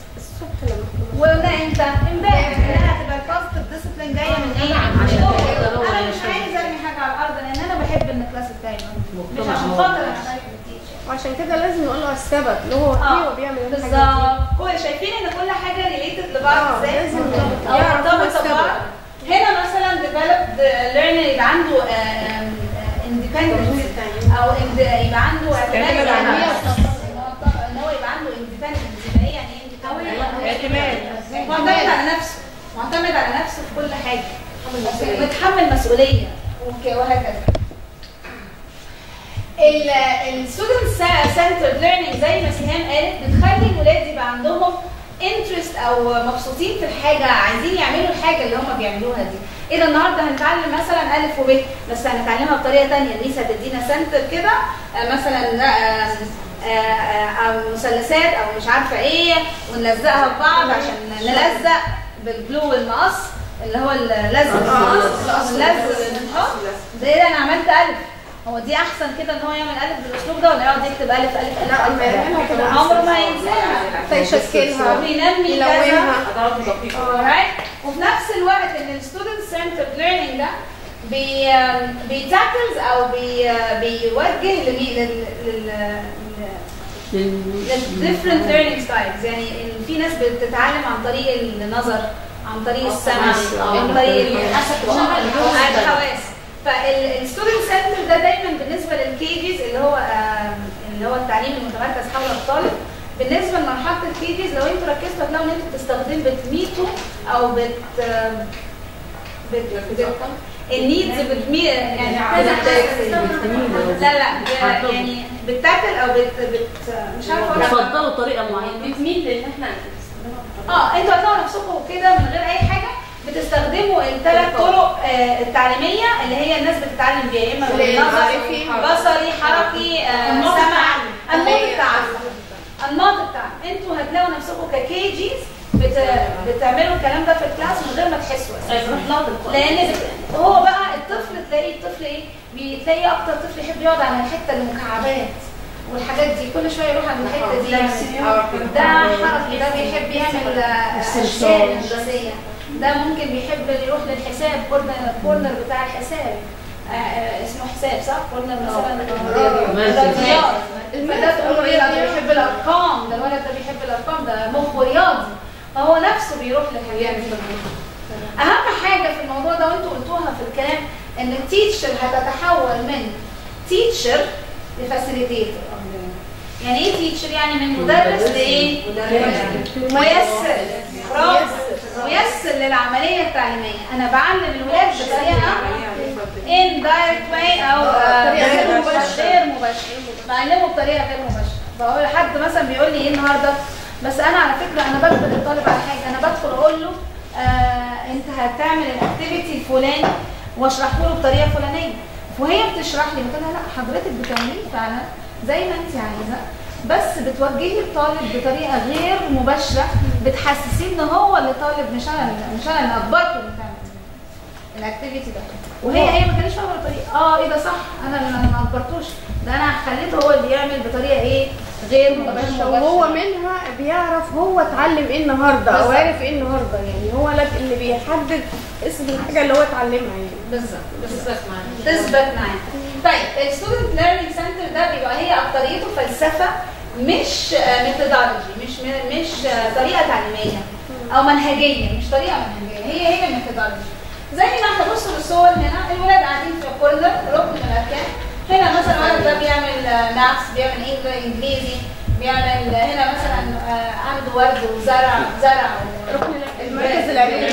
وقلنا امتى؟ امبارح انها تبقى البوزيتيف ديسيبلين جايه من ايه؟ انا مش عايز ارمي حاجه على الارض لان انا بحب ان الكلاس بتاعي يبقى مش عشان خاطر انا خايف من التيتشر وعشان كده لازم نقول له على السبب اللي هو فيه اه وبيعمل ايه الحاجة دي. بالظبط كل شايفين ان كل حاجه ريليتد لبعض آه، ازاي لازم او يعرف هو مرتبطه السبب. ببعض هنا مثلا developed learner يبقى عنده اندبندنس او ind- يبقى عنده اعتماد على نفسه ان هو يبقى عنده اندبندنس يبقى ايه يعني ايه اعتماد معتمد على نفسه معتمد على نفسه في كل حاجه متحمل مسؤوليه وك- وهكذا الستودنت سنترد ليرنينج زي ما سهام قالت بتخلي الولاد يبقى عندهم انترست او مبسوطين في الحاجه عايزين يعملوا الحاجه اللي هم بيعملوها دي اذا النهارده هنتعلم مثلا الف وب بس هنتعلمها بطريقه ثانيه الميس هتدينا سنتر كده آه، مثلا آه، آه، آه، أو مثلثات او مش عارفه ايه ونلزقها في بعض عشان نلزق بالجلو والمقص اللي هو اللزق المقص اللزق بالمقص زي ده انا عملت الف هو دي احسن كده ان هو يعمل الف بالاسلوب ده ولا يقعد يكتب الف الف الف لا، أما يعملها كده عمره ما ينساها فيشكلها وينمي يلونها alright وفي نفس الوقت ان الستودنت سنترد ليرنينج ده بي بيتاكلز او بي بيوجه لمي- لل لل للديفرنت ليرنينج ستايلز يعني إن في ناس بتتعلم عن طريق النظر عن طريق السمع عن طريق ال- الحواس فالستودنت سنتر ده دايما بالنسبه للكيجز اللي هو آم، اللي هو التعليم المتمركز حول الطالب بالنسبه لمرحله الكيجز لو انتوا ركزتوا هتلاقوا ان انتوا بتستخدموا بتميتوا او بت آم، بت بت- النيدز بتمي يعني كذا حاجه لا لا يعني بتاكل او بت, بت مش عارفه اقول لك. بتفضلوا طريقه معينه بتميل لان احنا اه انتوا هتلاقوا نفسكم كده من غير اي حاجه بتستخدموا الثلاث طرق آه التعليميه اللي هي الناس بتتعلم بيها يا اما بالنظر معرفي، بصري حركي آه سمع انماط التعلم انماط التعلم انتوا هتلاقوا نفسكم ككيجيز بت... بتعملوا الكلام ده في الكلاس من غير ما تحسوا اساسا لان بت... هو بقى الطفل تلاقيه الطفل ايه بتلاقيه اكتر طفل يحب يقعد على الحته المكعبات والحاجات دي كل شويه يروح عند الحته دي يعمل. ده حركي ده بيحب يعمل آه، اشكال هندسيه ده ممكن بيحب يروح للحساب كورنر كورنر بتاع الحساب آه، آه، اسمه حساب صح كورنر مثلا الرياضيات فده تقول ايه ده بيحب الارقام ده الولد ده بيحب الارقام ده مخه رياضي فهو نفسه بيروح للحاجات دي اهم حاجه في الموضوع ده وانتوا قلتوها في الكلام ان التيتشر هتتحول من تيتشر لفاسيليتيتور يعني ايه تيتشر يعني من مدرس لايه ميسر برافو ميسر للعمليه التعليميه انا بعلم الولاد بطريقه indirect way او آه، غير مباشر غير مباشر بعلمه بطريقه غير مباشره بقول حد مثلا بيقول لي ايه النهارده بس انا على فكره انا بجبر الطالب على حاجه انا بدخل اقول له آه انت هتعمل الاكتيفيتي الفلاني واشرحه له بطريقه فلانيه وهي بتشرح لي بتقول لها لا حضرتك بتعمليه فعلا زي ما انت عايزه بس بتوجهي الطالب بطريقه غير مباشره بتحسسيه ان هو اللي طالب مش انا اللي- مش انا اللي اجبرته انه تعمل الاكتيفيتي ده وهي هي ما كانتش فاهمه الطريقه اه ايه ده صح انا انا ما اجبرتوش ده انا خليته هو اللي يعمل بطريقه ايه غير مباشره وهو منها بيعرف هو اتعلم ايه النهارده او بالظبط. عارف ايه النهارده يعني هو لك اللي بيحدد اسم الحاجه اللي هو اتعلمها يعني بالظبط بالظبط تثبت معاه طيب الستودنت ليرنينج سنتر ده بيبقى هي اكتريته فلسفه مش ميثودولوجي مش مش آه، طريقه تعليميه او منهجيه مش طريقه منهجيه هي هي ميثودولوجي زي ما احنا بصوا للصور هنا الولاد قاعدين في كورنر ركن من الاركان هنا مثلا الولد ده بيعمل ماثس بيعمل إنجل- انجليزي بيعمل هنا مثلا آه، عنده ورد وزرع زرع ركن المركز العلمي.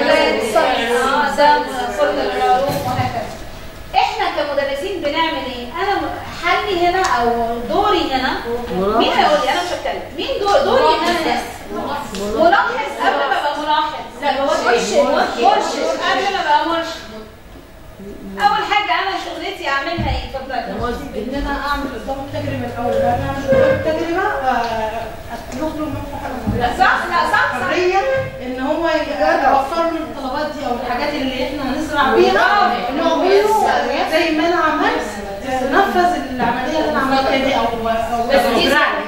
اه ده كل العلوم وهكذا احنا كمدرسين بنعمل ايه انا م- حلي هنا او دوري هنا مين هيقول لي انا مش هتكلم مين دور دوري هنا ملاحظ قبل ما ابقى ملاحظ لا مرشد مرشد قبل ما ابقى مرشد اول حاجه انا شغلتي اعملها ايه اتفضلي ان انا اعمل قدام التجربه الاول انا اعمل قدام التجربه اطلب له منه حاجه لا صح لا صح صح حريه ان هو يوفر له الطلبات دي او الحاجات اللي احنا هنزرع بيها ان هو بيقول زي ما انا عملت نفذ العمليه اللي انا عملتها دي او او بس دي زرع.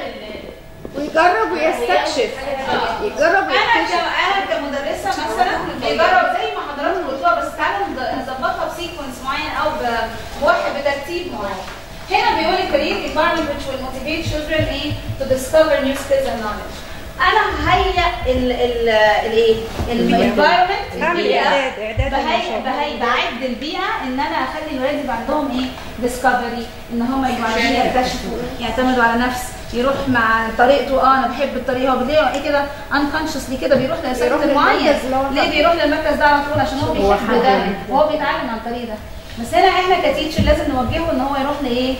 ويجرب ويستكشف يجرب انا ويستكشف ك- انا كمدرسه مثلا بجرب زي ما حضراتكم قلتوها بس تعالوا نض- نظبطها بسيكونس معين او ب- بواحد بترتيب معين هنا بيقول لي create environment which will motivate children ايه to discover new skills and knowledge انا ههيئ ال ال الايه الانفايرمنت اعمل اعداد اعداد بهيئ للنشاط. بهيئ بعد البيئه ان انا اخلي الولاد يبقى عندهم ايه ديسكفري ان هم يبقوا عايزين يكتشفوا يعتمدوا على نفس يروح مع طريقته اه انا بحب الطريقه هو ليه ايه كده انكونشسلي كده بيروح يروح لسيكتور معين للمركز اللي هو ليه بيروح للمركز ده على طول عشان هو بيحب ده وهو بيتعلم عن الطريق ده بس هنا احنا كتيتشر لازم نوجهه ان هو يروح لايه؟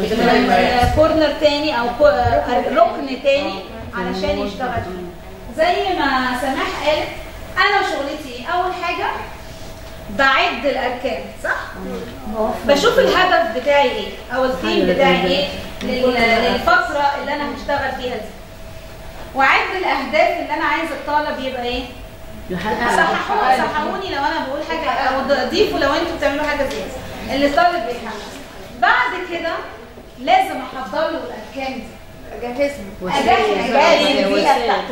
كورنر تاني او كو- آه، ركن تاني علشان يشتغل فيه زي ما سماح قالت انا شغلتي إيه؟ اول حاجه بعد الاركان صح بشوف الهدف بتاعي ايه او الثيم بتاعي ايه لل- للفتره اللي انا هشتغل فيها دي وعد الاهداف اللي انا عايزه الطالب يبقى ايه صححوني صححوني لو انا بقول حاجه او ضيفوا لو انتوا بتعملوا حاجه زياده اللي الطالب بيحقق بعد كده لازم احضر له الاركان دي اجهزها اجهز جاهز البيئه بتاعت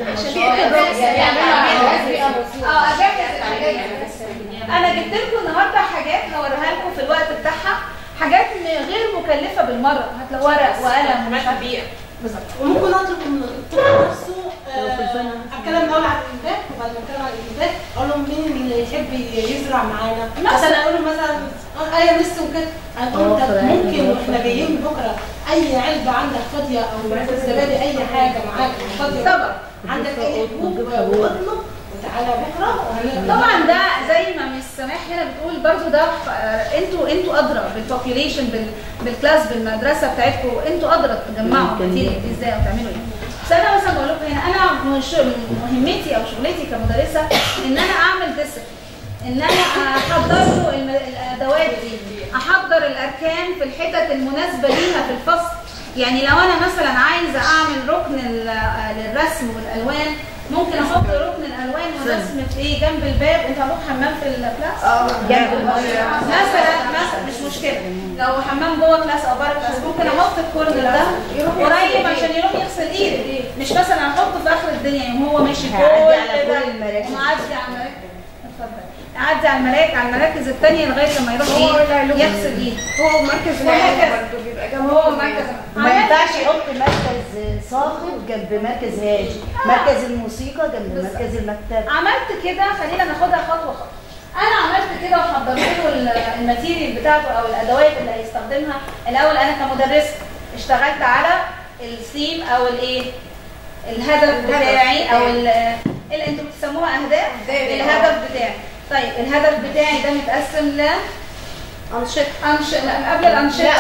اه اجهز الحاجات دي. انا جبت لكم النهارده حاجات هوريها لكم في الوقت بتاعها حاجات م- غير مكلفه بالمره هتلاقوا ورق وقلم ومش عارفه ايه بالظبط وممكن اطلب من الطفل نفسه آه، اتكلم الاول عن الانتاج وبعد ما اتكلم عن الانتاج اقول له مين اللي يحب يزرع معانا مثلا اقول له مثلا آه، ايه يا مس وكده اقول له طب ممكن واحنا جايين بكره اي علبه عندك فاضيه او زبادي اي حاجه معاك فاضيه طبعا عندك اي حبوب واطلب وتعالى بكره وهنبدأ. طبعا ده زي ما مس سماح هنا بتقول برضو ده آه، انتوا انتوا ادرى بالبوبيوليشن بال بالكلاس بالمدرسه بتاعتكم انتوا ادرى تجمعوا الماتيريال دي ازاي وتعملوا ايه بس انا مثلا بقول لكم هنا انا مش مهمتي او شغلتي كمدرسه ان انا اعمل ديسيبلين ان انا احضر له الم- الادوات دي احضر الاركان في الحتت المناسبه ليها في الفصل يعني لو انا مثلا عايزه اعمل ركن ال- للرسم والالوان ممكن احط ركن الالوان والرسم في ايه جنب الباب انت عندكم حمام في الكلاس اه جنب مثلا مثلا مش مشكله لو حمام جوه كلاس او بره كلاس ممكن احط الكورنر ده قريب عشان يروح يغسل ايده مش مثلا احطه في اخر الدنيا يعني وهو ماشي هيعدي على كل كل ده المراكز. ومعدي على المراكز اتفضل يعدي على المراكز على المراكز الثانيه لغايه لما يروح ايه يغسل ايده هو مركز العلم برضه بيبقى جنبه هو مركز ما ينفعش يحط مركز صاخب جنب مركز هادي مركز الموسيقى جنب مركز المكتب عملت كده خلينا ناخدها خطوه خطوه انا عملت كده وحضرت له ال- الماتيريال بتاعته او الادوات اللي هيستخدمها الاول انا كمدرسه اشتغلت على الثيم او الايه الهدف بتاعي او ال- اللي انتوا بتسموها اهداف الهدف بتاعي طيب الهدف بتاعي ده متقسم ل انشطه أنشطة لا قبل الأنشطة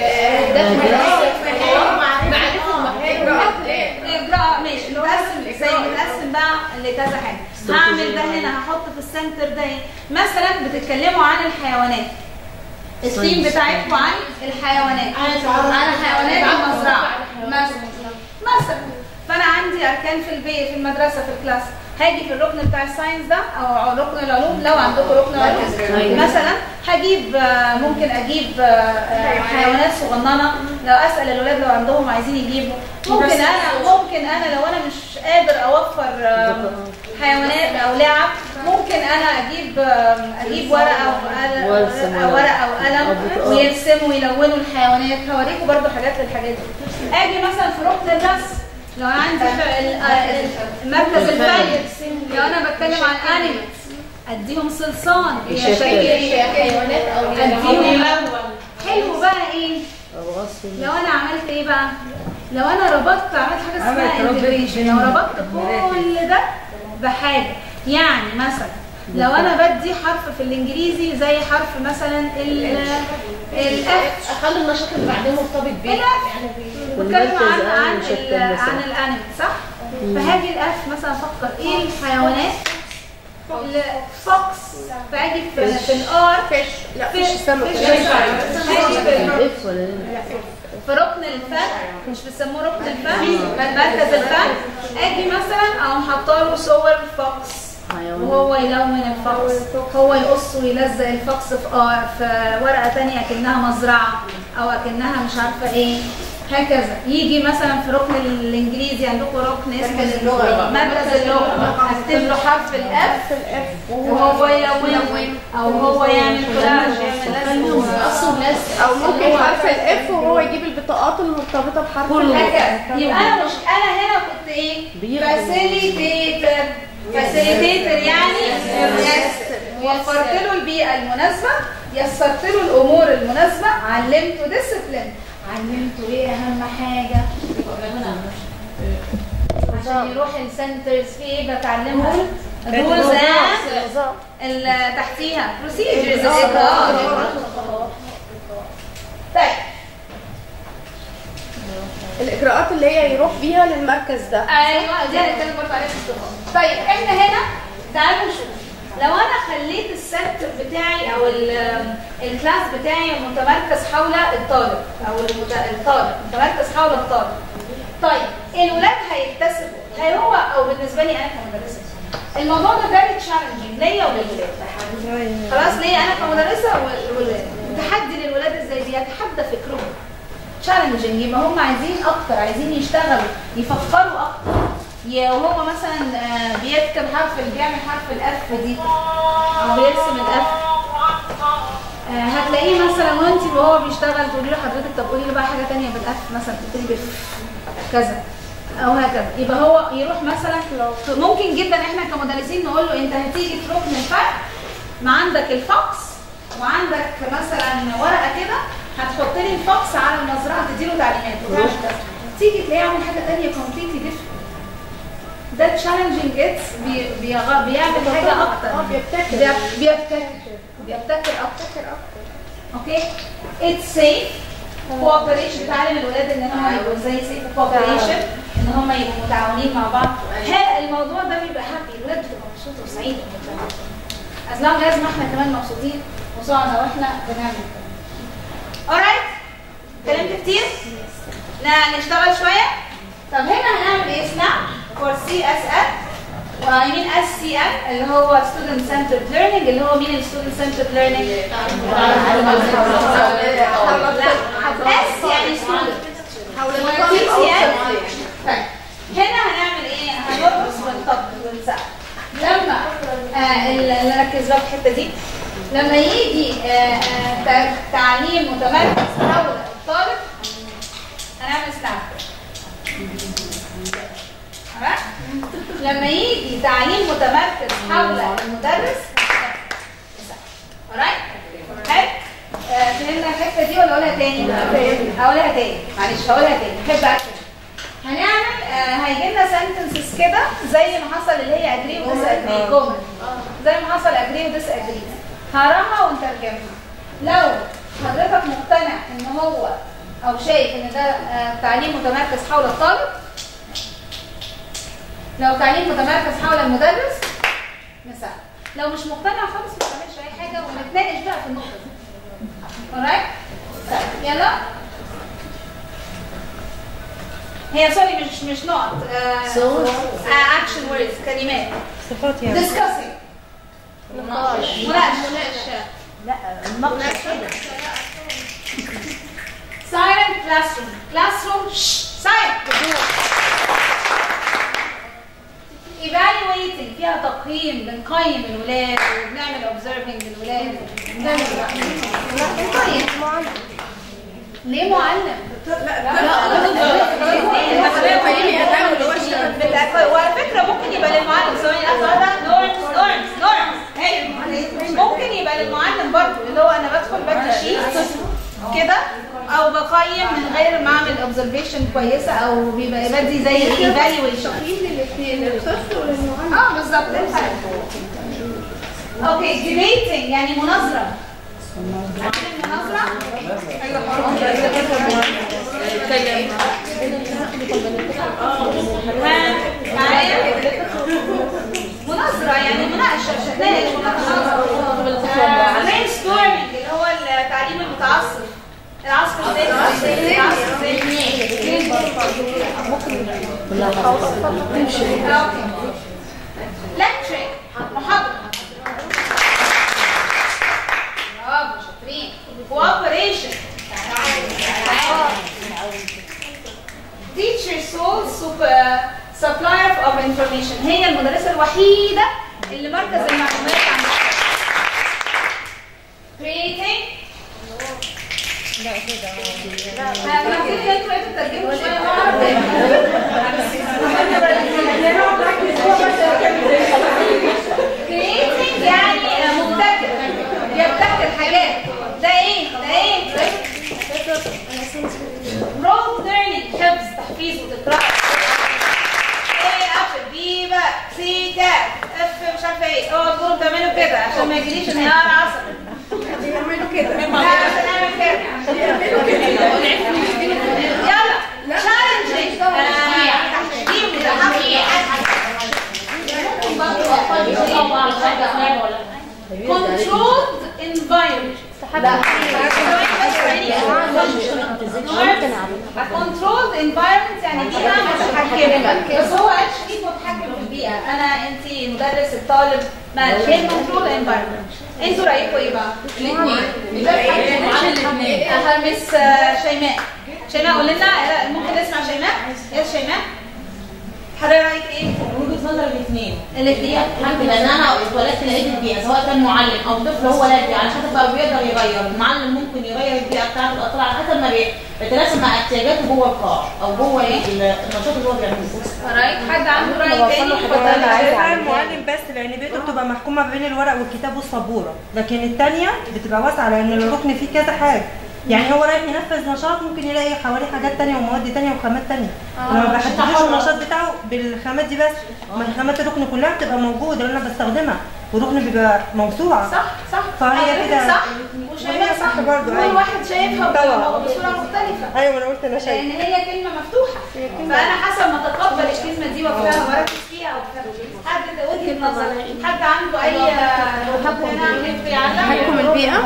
إجراء ماشي متقسم ازاي متقسم بقى لكذا حاجة هعمل ده هنا هحط في السنتر ده إيه؟ مثلا بتتكلموا عن الحيوانات الثيم بتاعتكم عن الحيوانات عن حيوانات المزرعة مثلا مثلا فأنا عندي أركان في البيت في المدرسة في الكلاس هاجي في الركن بتاع الساينس ده او ركن العلوم لو عندكم ركن العلوم أيوة. مثلا هجيب آه، ممكن اجيب آه، آه، حيوانات صغننه لو اسال الولاد لو عندهم عايزين يجيبوا ممكن انا ممكن انا لو انا مش قادر اوفر آه، حيوانات او لعب ممكن انا اجيب آه، اجيب ورقه او قلم وارسم أو ورقه او قلم أو بطاقة. ويرسموا ويلونوا الحيوانات هوريكم برضو حاجات للحاجات دي اجي مثلا في ركن الرسم لو انا عندي في ال- آه، المركز الفني لو انا بتكلم عن انيمالز اديهم صلصال يشكل. يشكل حيوانات او اديهم حلو بقى ايه أو غصب لو انا عملت ايه بقى لو انا ربطت عملت حاجه اسمها عملت ربط انتجريشن بين لو ربطت كل ده بحاجه يعني مثلا لو انا بدي حرف في الانجليزي زي حرف مثلا ال الاف اخلي النشاط اللي بعدين مرتبط بيه الأف. بتكلم والمركز عن عن أنا مشكل ال- مثلا. عن الانيمال صح؟ فهاجي الاف مثلا افكر ايه الحيوانات الفوكس فاجي في, في الار فيش لا فيش فيش سمك فيش هاجي في الإف ولا إيه؟ في ركن الفن مش بيسموه ركن الفن مركز الفن اجي مثلا اقوم حاطه له صور فوكس حيوان وهو يلون الفوكس هو يقص ويلزق الفوكس في آه في ورقه تانية اكنها مزرعه او اكنها مش عارفه ايه هكذا يجي مثلا في ركن الانجليزي عندكم ركن اسمه مركز اللغة. مركز اللغه اكتب له حرف الاف وهو يلون او هو يعمل كولاج يعمل لزق قص ولزق او ممكن حرف الاف وهو يجيب البطاقات المرتبطه بحرف الاف هكذا يبقى انا مش انا هنا كنت ايه فاسيليتيتر فاسيليتيتر يعني يس- وفرت له البيئه المناسبه يسرت له الامور المناسبه علمته ديسيبلين علمته ايه اهم حاجه عشان يروح السنترز في ايه بتعلمه رولز اللي تحتيها بروسيجرز الاجراءات طيب الاجراءات اللي هي يروح بيها للمركز ده ايوه دي هنتكلم برضه عليها في الصفات طيب احنا هنا تعالوا نشوف لو انا خليت السنتر بتاعي او ال- الكلاس بتاعي متمركز حول الطالب او المت- الطالب متمركز حول الطالب طيب الولاد هيكتسبوا هي هو او بالنسبه لي انا كمدرسه الموضوع ده فيري تشالنجينج ليا وللولاد خلاص ليا انا كمدرسه والولاد تحدي للولاد ازاي بيتحدى فكرهم تشالنجينج يبقى هم عايزين اكتر عايزين يشتغلوا يفكروا اكتر يا وهو مثلا آه، بيكتب حرف اللي بيعمل حرف الاف دي او بيرسم الاف آه، هتلاقيه مثلا وانت وهو بيشتغل تقولي له حضرتك طب قولي له بقى حاجه ثانيه بالاف مثلا تبتدي بف كذا او هكذا يبقى هو يروح مثلا ممكن جدا احنا كمدرسين نقول له انت هتيجي في ركن الفرق ما عندك الفوكس وعندك مثلا ورقه كده هتحط لي الفوكس على المزرعه تديله تعليمات وتعمل كذا تيجي تلاقيه عامل حاجه ثانيه كومبليتلي ديفرنت ده تشالنجينج جيتس بيعمل حاجه اكتر بيبتكر. بيب- بيبتكر بيبتكر اكتر اوكي اتس سيف كوبريشن بتعلم الولاد ان هم يبقوا زي سيف كوبريشن ان هم يبقوا متعاونين مع بعض ها الموضوع ده بيبقى هابي الولاد بتبقى مبسوطه وسعيده از لونج از ما احنا كمان مبسوطين وسعنا واحنا بنعمل كده alright كلمت كتير لا نشتغل شويه طب هنا هنعمل ايه سناب فور سي اس اف واي مين اس سي اف اللي هو ستودنت سنترد ليرنينج اللي هو مين الستودنت سنترد ليرنينج لا اس يعني ستودنت سي سي اف طيب هنا هنعمل ايه هنرقص ونطبق ونسقف لما آه اللي نركز بقى في الحته دي لما يجي آه آه تع- تعليم متمركز حول الطالب هنعمل سناب تمام لما يجي تعليم متمركز حول المدرس alright حلو آه، فهمنا الحته دي ولا اقولها تاني؟ هقولها تاني معلش هقولها تاني احب اكتب هنعمل آه هيجي لنا sentences كده زي ما حصل اللي هي agree وديس agree جمل زي ما حصل agree وديس agree هقراها ونترجمها لو حضرتك مقتنع ان هو او شايف ان ده آه تعليم متمركز حول الطالب لو تعليم متمركز حول المدرس مساء لو مش مقتنع خالص ما تعملش اي حاجه ونتناقش بقى في النقطه دي alright طيب يلا هي سوري مش مش نقط اكشن ووردز كلمات صفات يعني discussing مناقشه لا المقصد كده silent classroom classroom shh, silent evaluating فيها تقييم بنقيم الولاد وبنعمل observing للولاد بنقيم ليه معلم؟ وعلى فكره ممكن يبقى للمعلم ثواني لحظه واحده نورمز نورمز نورمز ممكن يبقى للمعلم برضه اللي هو انا بدخل بدي شيت كده او بقيم من غير ما اعمل اوبزرفيشن كويسه او بيبقى بدي زي ايفالويشن للاثنين للطفل وللمعلم اه بالظبط ده الفرق اوكي ديبيتنج يعني مناظره عارفين المناظره ها، معايا مناظره يعني مناقشه شفناها برين ستورمنج اللي هو التعليم المتعصب العصر الذهني العصر الذهني لكتشرنج محاضرة برافو شاطرين كوبريشن teacher sole super supplier of information هي المدرسة الوحيدة اللي مركز المعلومات عندها creating لا كده المفروض انتوا انتوا تترجموا شويه creating يعني مبتكر يبتكر حاجات ده ايه ده ايه ده rote learning حفظ تحفيز وتكرار ايه اف بي بقى سي كاب اف مش عارفه ايه اوعوا تقولوا بتعملوا كده عشان ما يجيليش انهيار عصبي بيعملوا كده لا عشان اعمل كده يلا challenging تحديد controlled environment controlled environment يعني بيئة متحكمة بس هو actually متحكم في البيئة أنا أنت مدرس الطالب ما غير controlled environment أنتوا رأيكم إيه بقى؟ الاثنين أها مس شيماء شيماء قول لنا ممكن نسمع شيماء؟ يا شيماء حضرتك رأيك إيه؟ وجهه نظر الاثنين الاثنين الحمد لله ان انا اتولدت لقيت البيئه سواء كان معلم او طفل هو لا البيئه على حسب بقى بيقدر يغير المعلم ممكن يغير البيئه بتاعته الاطفال على حسب ما بي- بيتناسب مع احتياجاته جوه القاعه او جوه ايه النشاط اللي هو بيعمله رأيك حد عنده رأي تاني؟ بقى المعلم بس لان بيته بتبقى محكومه بين الورق والكتاب والسبوره لكن الثانيه بتبقى واسعه لان الركن فيه كذا حاجه يعني هو رايح ينفذ نشاط ممكن يلاقي حواليه حاجات تانية ومواد تانية وخامات تانية انا ما بحددش النشاط بتاعه بالخامات دي بس ما الخامات الركن كلها بتبقى موجوده اللي انا بستخدمها والركن بيبقى موسوعه صح صح فهي حضرتك كده صح وشايفها صح برضه كل أيوة. واحد شايفها طبعا. بصوره مختلفه ايوه انا قلت انا لان شايفه هي كلمه مفتوحه فانا حسب ما اتقبل الكلمه دي واكتبها واركز فيها او حد وجهه نظر حد عنده اي حب هنا يكفي عنها تحكم البيئة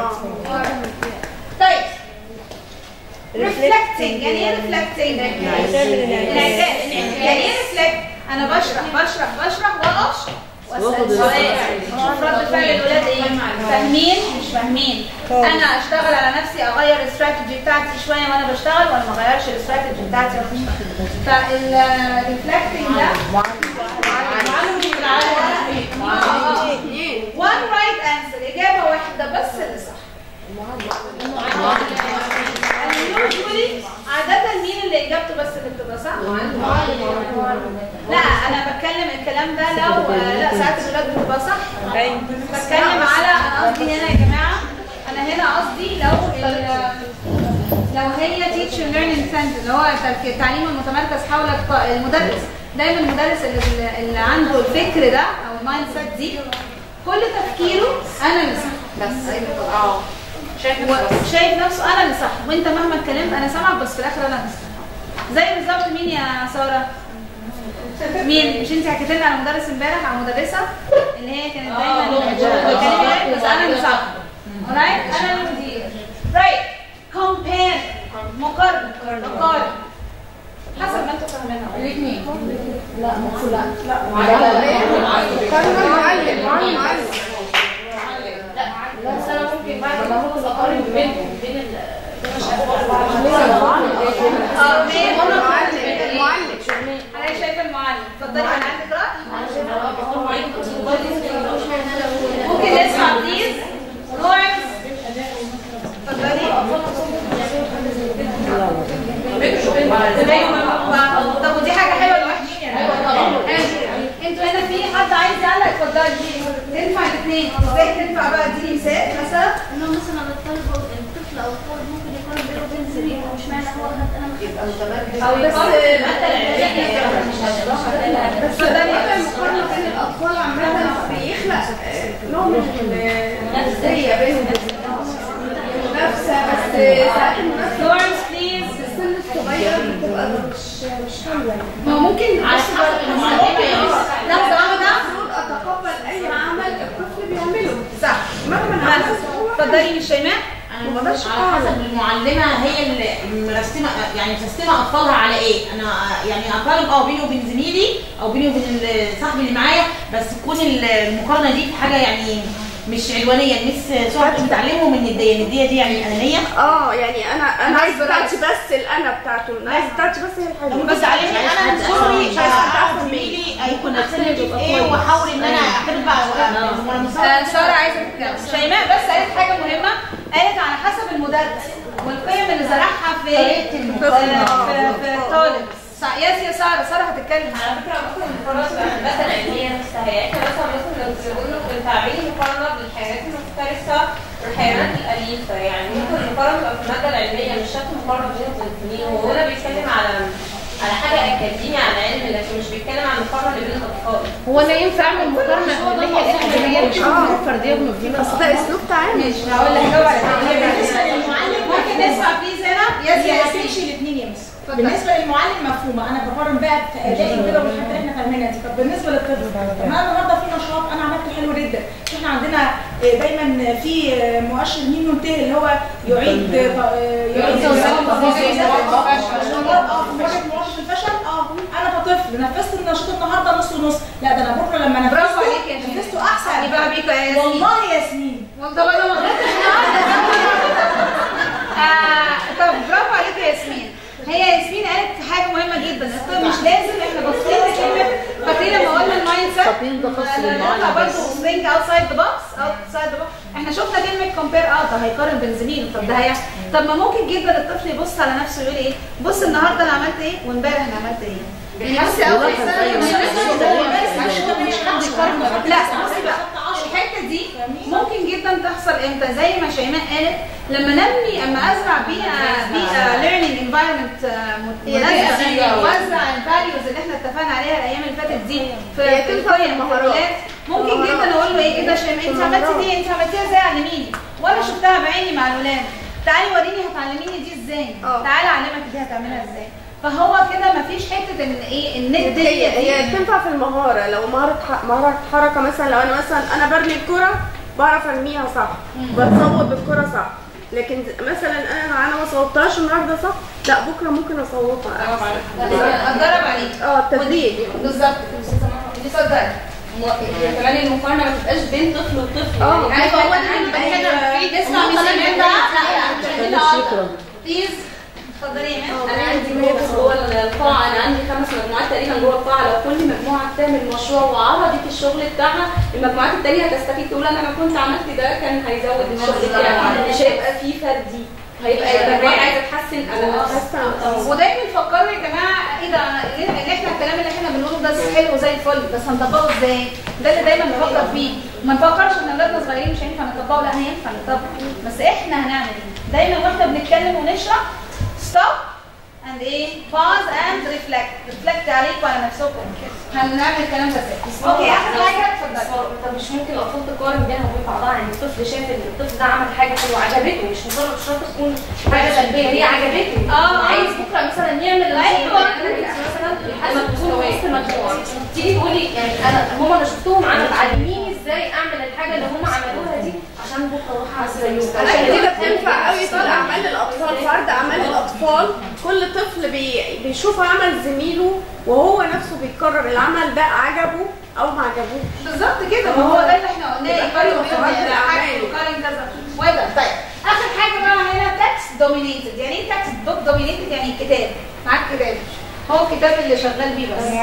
طيب reflecting يعني ايه reflecting؟ انعكاس يعني ايه reflect؟ انا بشرح بشرح بشرح واشرح واسال سؤال اشوف رد فعل الولاد ايه فاهمين مش فاهمين انا اشتغل على نفسي اغير الاستراتيجي بتاعتي شويه وانا بشتغل ولا ما اغيرش الاستراتيجي بتاعتي وانا بشتغل فالريفلكتنج ده one right answer اجابه واحده بس اللي صح usually عادة مين اللي اجابته بس اللي بتبقى صح؟ لا انا بتكلم الكلام ده لو لا ساعات الولاد بتبقى صح بتكلم على انا قصدي هنا يا جماعه انا هنا قصدي لو ال- لو هي teacher learning center اللي هو التعليم المتمركز حول الط- المدرس دايما المدرس اللي, اللي عنده الفكر ده او المايند سيت دي كل تفكيره انا اللي صح بس اه شايف و- شايف نفسه انا اللي صح وانت مهما اتكلمت انا سامعك بس في الاخر انا اللي صح زي بالظبط مين يا ساره مين مش انت حكيت لنا على مدرس امبارح على مدرسه اللي هي كانت دايما بتكلمي بس انا اللي صح alright انا اللي مدير right compare مقارنه مقارنه حسب منها الاثنين لا المفروض لا لا قارن معلم معلم معلم بس انا ممكن بعد ما ممكن اقارن بينهم بين ال اه مين معلم المعلم انا شايفه المعلم اتفضلي انا عندك راي ممكن نسمع بليز لورنس اتفضلي طب ودي حاجه حلوه ولا وحشه؟ انتوا هنا في حد عايز يعلق اتفضلي تنفع الاثنين ازاي تنفع بقى اديني مثال مثلا انه مثلا الطالب او الطفل او الطالب ممكن يقارن بينه وبين زميله مش معنى هو خد انا ما او بس بس ده بيبقى مقارنة بين الأطفال عامة بيخلق آه، نوع من النفسية بينهم منافسة بس ساعات المنافسة لورنس بليز في السن الصغير بتبقى مش مش حلوة ما هو ممكن على حسب المعلم لحظه واحده المفروض أتقبل أي عمل الطفل بيعمله صح مهما عمل اتفضلي مش شيماء انا ما بقدرش على حسب المعلمه هي اللي مرسمه يعني مرسمه اطفالها على ايه انا يعني اقارن اه بيني وبين زميلي او بيني وبين صاحبي اللي معايا بس تكون المقارنه دي في حاجه يعني مش عدوانيه المس سرعه بتعلمهم النديه النديه دي يعني انانيه اه يعني انا انا عايز بتاعتي بس الانا بتاعته انا عايز بتاعتي بس هي الحلوه بس علمني انا من صغري اعرف زميلي هيكون احسن لي في ايه واحاول ان انا احب آه، ساره عايزه تتكلم شيماء بس قالت حاجه مهمه قالت على حسب المدرس والقيم اللي زرعها في طريقة في المقارنة. في, في الطالب صح يس يا ساره ساره هتتكلم على فكره ممكن المقارنه تبقى مثلا علميه نفسها يعني احنا مثلا مثلا لو بيقولوا بتعملي مقارنه بالحيوانات المفترسه والحيوانات الاليفه يعني ممكن المقارنه تبقى في الماده العلميه مش شرط مقارنه بين التنين وهو هنا بيتكلم على على حاجه اكاديميه على علم لكن مش بيتكلم عن المقارنه اللي بين الاطفال هو انا ينفع اعمل مقارنه اللي هي الاكاديميه مش مقارنه فرديه ومبنيه بس ده اسلوب تعامل ماشي هقول لك جاوب على هي بالنسبه للمعلم ممكن نسمع بليز هنا يس هي يا ما ياسمين تمشي الاثنين يا مس بالنسبه للمعلم مفهومه انا بقارن بقى في ادائي كده والحاجات اللي احنا فاهمينها دي طب بالنسبه للطفل طب ما النهارده في نشاط انا عملته حلو جدا احنا عندنا آه، دايما في آه، مؤشر مين منتهي اللي هو يعيد آه، ط- آه، يعيد اه في مواجهه مواقف الفشل اه انا كطفل نفذت النشاط النهارده نص ونص لا ده انا بكره لما نفذته برافو عليك يا شيماء. نفذته احسن يبقى بيكو يا ياسمين والله ياسمين طب انا ما غلطتش النهارده آه، طب برافو عليك يا ياسمين هي ياسمين قالت حاجه مهمه جدا الطب مش لازم احنا باصين لكلمه فاكرين لما قلنا المايند سيت تقييم ده خاص بالمعلم برضه بس. ثينك اوتسايد ذا بوكس اوتسايد ذا بوكس احنا شفنا كلمه كومبير اه طب هيقارن بين زميله طب ده هي طب ما ممكن جدا الطفل يبص على نفسه يقول ايه بص النهارده انا عملت ايه وامبارح انا عملت ايه بيحس قوي مش حد يقارن لا بصي بقى الحته دي ممكن جدا تحصل امتى زي ما شيماء قالت لما نبني اما ازرع بيئه بيئه ليرنينج انفايرمنت مناسبه وازرع الفاليوز اللي احنا اتفقنا عليها الايام اللي فاتت دي في هي في تنفع القيم المهارات. والأولاد. ممكن جدا اقول له ايه ايه ده شيماء انت عملتي دي انت عملتيها ازاي علميني وانا شفتها بعيني مع الولاد تعالي وريني هتعلميني دي ازاي اه. تعالي اعلمك دي هتعملها ازاي فهو كده مفيش حته ان ايه الند هي دي هي تنفع في المهارة لو مهارة ح- مهارة حركة مثلا لو أنا مثلا أنا برمي الكرة بعرف أرميها صح بتصوب بالكرة صح لكن ز- مثلا أنا أنا ما صوبتهاش النهاردة صح لا بكرة ممكن أصوبها اتدرب عليك اه التدريب بالظبط اتفضلي كمان المقارنه ما تبقاش بين طفل وطفل اه. يعني ايوه هو ده اللي بتكلم فيه تسمع من سيمان بقى لا لا شكرا بليز اتفضلي يا ايمان انا عندي موقف جوه القاعه انا عندي خمس مجموعات تقريبا جوه القاعه لو كل مجموعه بتعمل مشروع وعرضت الشغل بتاعها المجموعات التانيه هتستفيد تقول انا لما كنت عملت ده كان هيزود الشغل بتاعي مش هيبقى فيه فردي هيبقى المجموعه عايزه تحسن انا حاسه ودايما فكروا يا جماعه ايه ده أنا- اللي اللي احنا الكلام اللي احنا بنقوله ده حلو زي الفل بس هنطبقه ازاي؟ ده اللي دايما نفكر فيه ما نفكرش ان اولادنا صغيرين مش هينفع نطبقه لا هينفع نطبقه بس احنا هنعمل ايه؟ دايما واحنا بنتكلم ونشرح ستوب اند ايه باز اند ريفلكت ريفلكت عليكم على نفسكم هنعمل الكلام ده ازاي؟ اوكي اخر حاجه اتفضلي طب مش ممكن الاطفال تقارن بينها وبين بعضها يعني الطفل شايف ان الطفل ده عمل حاجه حلوه عجبته مش مجرد شرط تكون حاجه سلبيه هي عجبته اه. عايز بكره مثلا يعمل أيوة. مثلا لحد ما تكون وسط مجموعه تيجي تقولي يعني انا هما انا شفتهم عملوا علميني ازاي اعمل الحاجه اللي هما عملوها دي عشان بكره اروح اعمل زيهم عشان كده بتنفع قوي في اعمال الاطفال فرد اعمال الاطفال كل طفل بي بيشوف عمل زميله وهو نفسه بيكرر العمل ده عجبه او ما عجبوش بالظبط كده ما هو ده اللي احنا قلناه يبقى يقارن حلو بين كمان حاجه الأعمال. يقارن كذا وده طيب اخر حاجه بقى هنا تكست دومينيتد يعني ايه تكست دوك دومينيتد يعني الكتاب معاك كتاب هو الكتاب اللي شغال بيه بس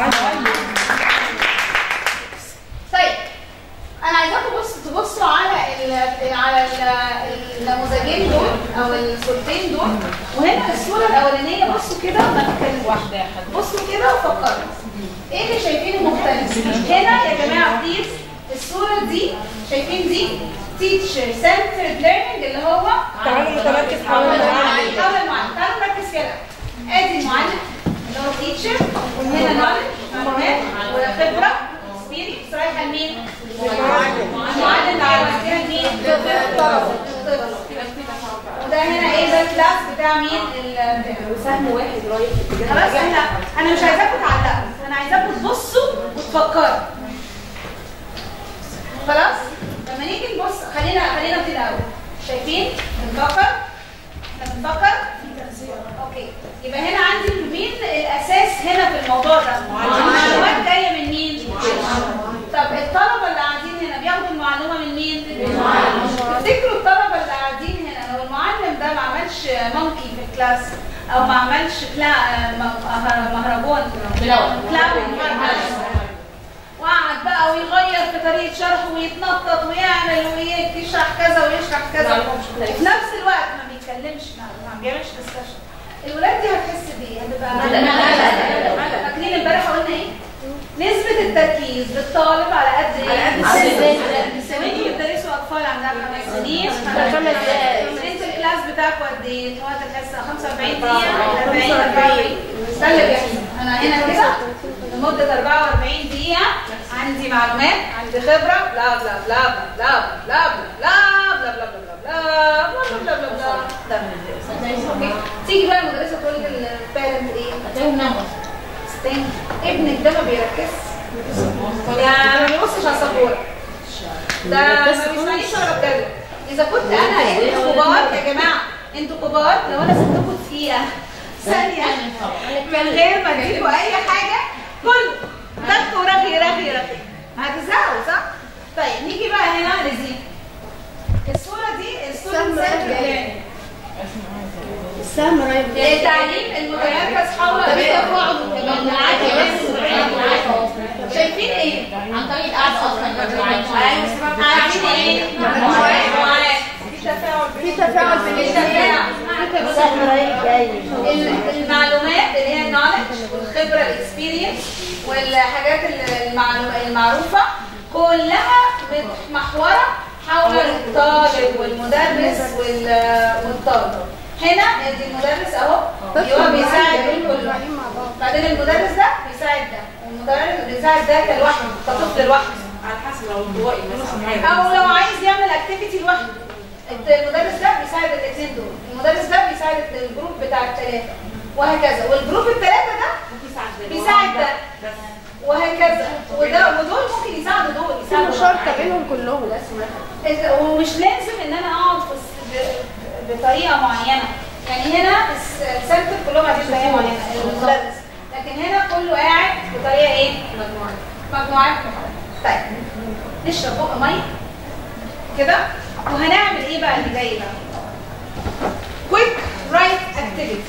طيب انا عايزاكم بص تبصوا على ال على ال- النموذجين دول او الصورتين دول وهنا الصوره الاولانيه بصوا كده ما تتكلموا واحده بصوا كده وفكروا ايه اللي شايفينه مختلف هنا يا جماعه بليز الصوره دي شايفين دي تيتشر سنترد ليرنينج اللي هو تعامل متمركز حول المعلم. حول المعلم تعالوا نركز فيها الأول. ادي المعلم اللي هو تيتشر وهنا نولج معلومات وخبره اكسبيرينس رايحه لمين؟ المعلم اللي هيوديها لمين؟ للطلبه وده هنا ايه ده الكلاس بتاع مين؟ سهم واحد رايح خلاص احنا انا مش عايزاكم تعلقوا انا عايزاكم تبصوا وتفكروا خلاص لما نيجي نبص خلينا خلينا نبتدي الاول شايفين بنفكر احنا بنفكر اوكي يبقى هنا عندي مين الاساس هنا في الموضوع ده المعلومات جايه من مين طب الطلبه اللي قاعدين هنا بياخدوا المعلومه من مين تفتكروا الطلبه اللي قاعدين هنا لو المعلم ده ما عملش مونكي في الكلاس او ما عملش كلا مه- مهرجان كلاون وقعد بقى ويغير في طريقه شرحه ويتنطط ويعمل ويشرح كذا ويشرح كذا وفي نفس الوقت ما بيتكلمش ما ما بيعملش ديسكشن الولاد دي هتحس بايه؟ هتبقى فاكرين امبارح قلنا ايه؟ نسبة التركيز للطالب على قد ايه؟ على قد سنه وانتوا بتدرسوا اطفال عندها خمس سنين خمس دقايق. انت الكلاس بتاعكم قد ايه؟ وقت الحصه 45 دقيقة 40 44 ده اللي بيحصل انا هنا كده لمدة 44 دقيقة عندي معلومات عندي خبرة بلا بلا بلا بلا بلا بلا بلا بلا بلا بلا بلا بلا بلا بلا بلا ده من الدرس اوكي تيجي بقى المدرسة تقول للبارنت ايه؟ هتلاقيهم ناموا استنى ابنك ده ما بيركزش يعني ما بيبصش على السبورة ده ما بيسمعنيش وانا بتكلم اذا كنت انا انتوا كبار يا جماعه انتوا كبار لو انا سبتكم دقيقه ثانيه من غير ما اديكوا اي حاجه كله ضغط ورغي رغي رغي هتزهقوا صح؟ طيب نيجي بقى هنا لزين الصوره دي الصوره السهله السهم رايح التعليم المتمركز حول شايفين ايه؟ عن طريق القعده اصلا مجموعات عارفين ايه؟ مجموعات في تفاعل في تفاعل بين التفاعل سهم رايح جاي ال- المعلومات اللي هي النولج والخبره الاكسبيرينس والحاجات ال- المعلومه المعروفه كلها محوره حول الطالب والمدرس وال- والطالب هنا ادي المدرس اهو هو بيساعد دول كلهم بعدين المدرس ده بيساعد ده والمدرس بيساعد ده كلوحده كطفل لوحده على حسب لو انطوائي مثلا او لو عايز يعمل اكتيفيتي لوحده المدرس ده بيساعد الاثنين دول المدرس ده بيساعد الجروب بتاع الثلاثه وهكذا والجروب الثلاثه ده بيساعد ده وهكذا وده ودول ممكن يساعدوا دول في يساعدوا مشاركة بينهم كلهم إذا- ومش لازم ان انا اقعد في الس- ب- بطريقه معينه يعني هنا الس- السنتر كلهم قاعدين بطريقه معينه المدرس لكن هنا كله قاعد بطريقه ايه؟ مجموعات مجموعات مختلفة. طيب نشرب بق ميه كده وهنعمل ايه بقى اللي جاي بقى؟ كويك رايت اكتيفيتي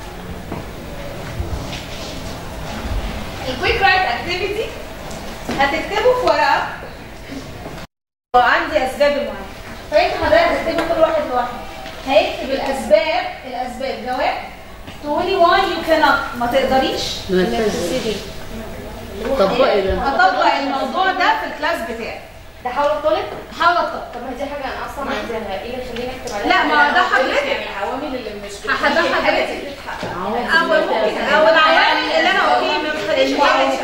الكويك رايت اكتيفيتي هتكتبوا في ورقه وعندي اسباب المعاناه فانت حضرتك تكتبوا كل واحد لوحده هيكتب الاسباب الاسباب جواب تقولي واي يو cannot ما تقدريش طبقي ده اطبق الموضوع ده في الكلاس بتاعي ده حاول الطالب حاول اطبق طب ما دي حاجه انا اصلا عايزاها ايه اللي يخليني اكتب عليها لا ما ده حضرتك يعني العوامل اللي مش هحضر حضرتك او ممكن او العوامل اللي انا اوكي ما بتخليش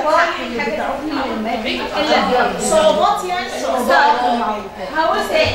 صعوبات يعني هقول تاني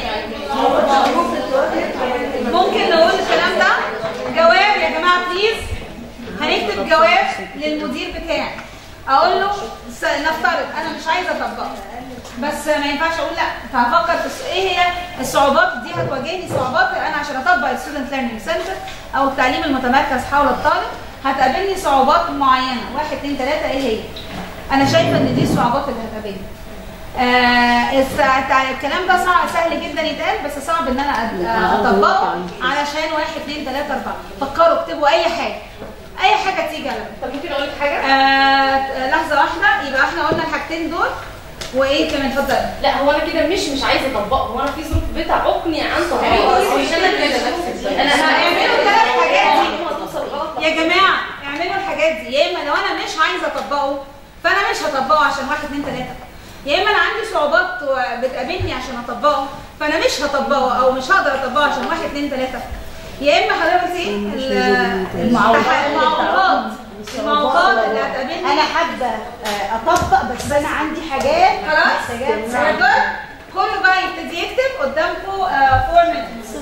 ممكن نقول الكلام ده جواب يا جماعه بليز هنكتب جواب للمدير بتاعي اقول له س- نفترض انا مش عايزه اطبقه بس ما ينفعش اقول لا فهفكر في الس- ايه هي الصعوبات دي هتواجهني صعوبات انا عشان اطبق الستودنت ليرنينج سنتر او التعليم المتمركز حول الطالب هتقابلني صعوبات معينه واحد اتنين تلاته ايه هي انا شايفه ان دي الصعوبات اللي هتقابلني آه الس- تع- الكلام ده صعب سهل جدا يتقال بس صعب ان انا أد- اطبقه علشان واحد اتنين تلاته اربعه فكروا اكتبوا اي حاجه اي حاجه تيجي على طب ممكن اقول لك حاجه؟ آه لحظه واحده يبقى احنا قلنا الحاجتين دول وايه كمان اتفضل لا هو انا كده مش مش عايزه اطبقه هو انا في ظروف بتعوقني عن تطبيقه مش انا كده نفس انا هعملوا ثلاث حاجات دي يا جماعه اعملوا الحاجات دي يا اما لو انا مش عايزه اطبقه فانا مش هطبقه عشان واحد اتنين تلاته يا اما انا عندي صعوبات بتقابلني عشان اطبقه فانا مش هطبقه او مش هقدر اطبقه عشان واحد اتنين تلاته يا اما حضرتك ايه ال- المعوقات المعوقات المعوقات اللي هتقابلني انا حابه آه، اطبق بس انا عندي حاجات خلاص محتاجات very good. كله بقى يبتدي يكتب قدامكم 4 minutes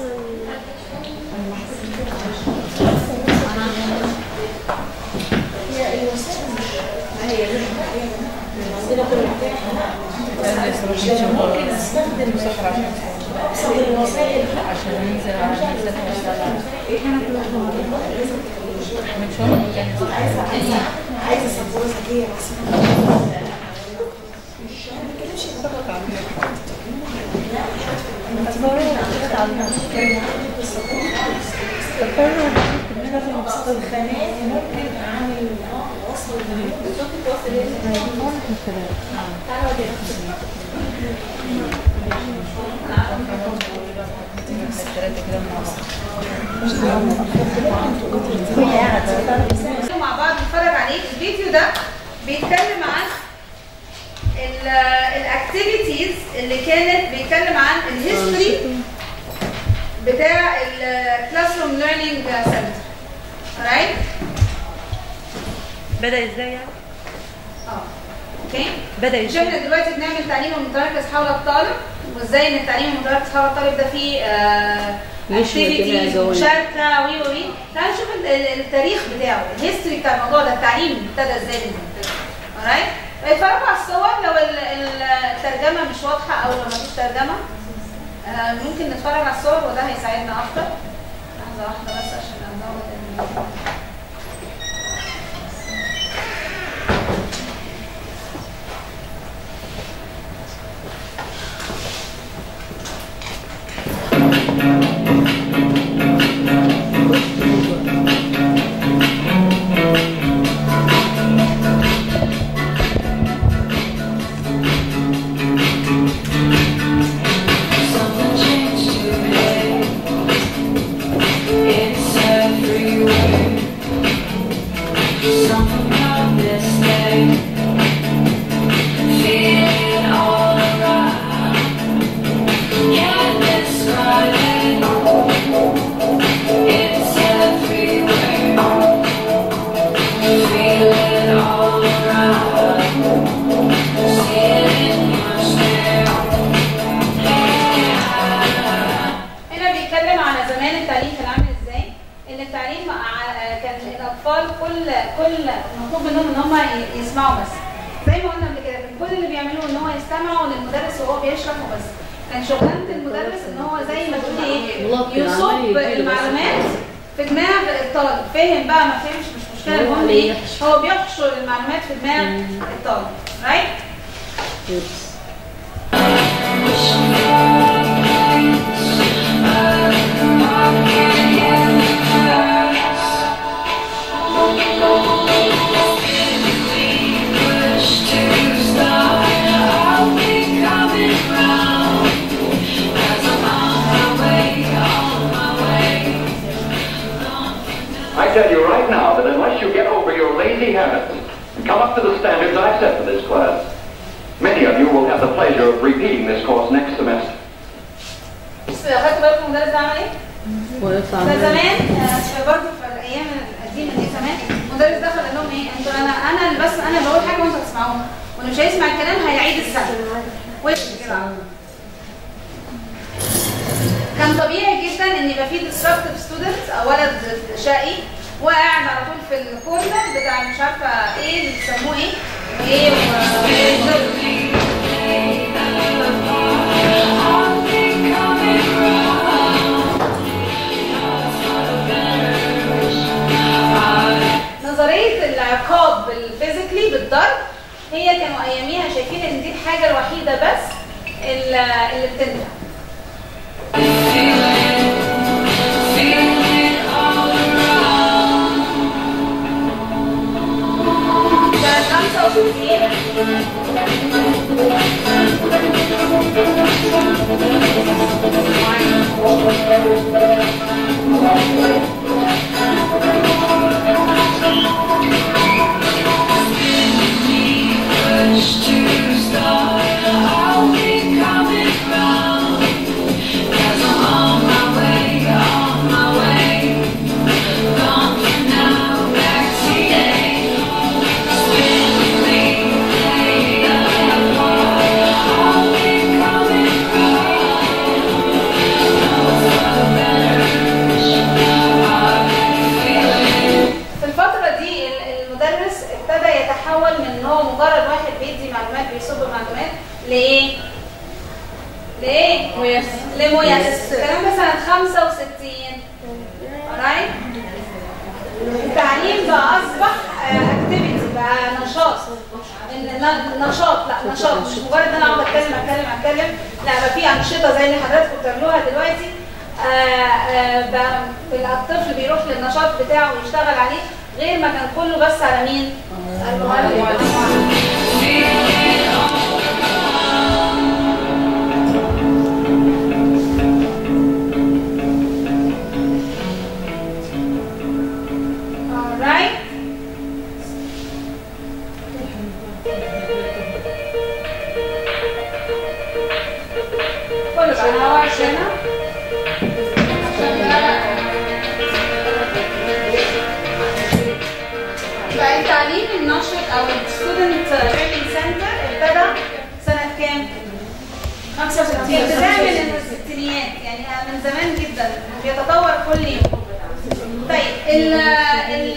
ممكن استخدم ابسط الوسائل عشان ننزل على عايزه عايزه سبوره ذكيه بس مش ما بتكلمش الخانات ممكن اعمل وصل مع بعض نتفرج عليه الفيديو ده بيتكلم عن الاكتيفيتيز اللي كانت بيتكلم عن الهيستوري بتاع الكلاس روم ليرنينج سنتر رايت بدا ازاي يعني؟ اه اوكي بدا مش احنا دلوقتي بنعمل تعليم متركز حول الطالب وازاي ان التعليم المتركز حول الطالب ده فيه آه يشمل كده activities جوانب. ومشاركه وي وي تعالى نشوف ال- ال- التاريخ بتاعه الهيستوري بتاع الموضوع ده التعليم ابتدى ازاي بالظبط alright اتفرجوا على الصور لو ال- ال- الترجمه مش واضحه او لو مفيش ترجمه آه ممكن نتفرج على الصور وده هيساعدنا اكتر لحظه واحده بس عشان ازود ال- Something changed today. It's everywhere. Something about this day. Feeling all around. Can't describe it. It's everywhere. Feeling all around. See it in your stare. هنا بيتكلم على زمان التعليم كان عامل ازاي ان التعليم ع- كان الاطفال كل كل مطلوب منهم ان هم ي- يسمعوا بس زي ما قلنا قبل كده كان كل اللي بيعملوه ان هو يستمعوا للمدرس وهو بيشرح وبس كان شغلانه المدرس ان هو زي ما تقولي ايه ملقن، عمال يصب يديله بس. المعلومات في دماغ الطالب فهم بقى ما فهمش مش مشكله المهم ايه هو بيحشر المعلومات في دماغ الطالب رايت I tell you right now that unless you get over your lazy habits and come up to the standards I've set for this class, many of you will have the pleasure of repeating this course next semester. بس خدتوا بالكم المدرس ده عمل ايه؟ ده زمان آه، في برضه في الايام القديمه دي زمان مدرس دخل قال لهم ايه انتوا انا انا اللي بس انا بقول حاجه وانتوا تسمعوها واللي مش هيسمع الكلام هيعيد السنه وش كده كان طبيعي جدا ان يبقى في disruptive ستودنت او ولد شقي وقاعد على طول في الكورنر بتاع مش عارفه ايه اللي بيسموه ايه ايه نظريه العقاب الفيزيكلي بالضرب هي كانوا اياميها شايفين ان دي الحاجه الوحيده بس اللي اللي بتنفع سنة في الفترة دي ال- المدرس ابتدى يتحول من ان هو مجرد واحد بيدي معلومات بيصب معلومات لايه؟ لايه؟ ميسر لميسر الكلام ده سنة 65 alright التعليم بقى اصبح اكتيفيتي بقى نشاط إن ن- نشاط لا نشاط مش مجرد ان انا اقعد اتكلم اتكلم اتكلم لا بقى في انشطه زي اللي حضراتكم بتعملوها دلوقتي آه، آه، بقى الطفل بيروح للنشاط بتاعه ويشتغل عليه غير ما كان كله بس على مين؟ المعلم Alright. كله بقى هوا عشان بقى التعليم النشط او الستودنت ليرنينج سنتر ابتدى سنة كام؟ 65 ابتداء من الستينيات يعني من زمان جدا بيتطور كل يوم طيب ال ال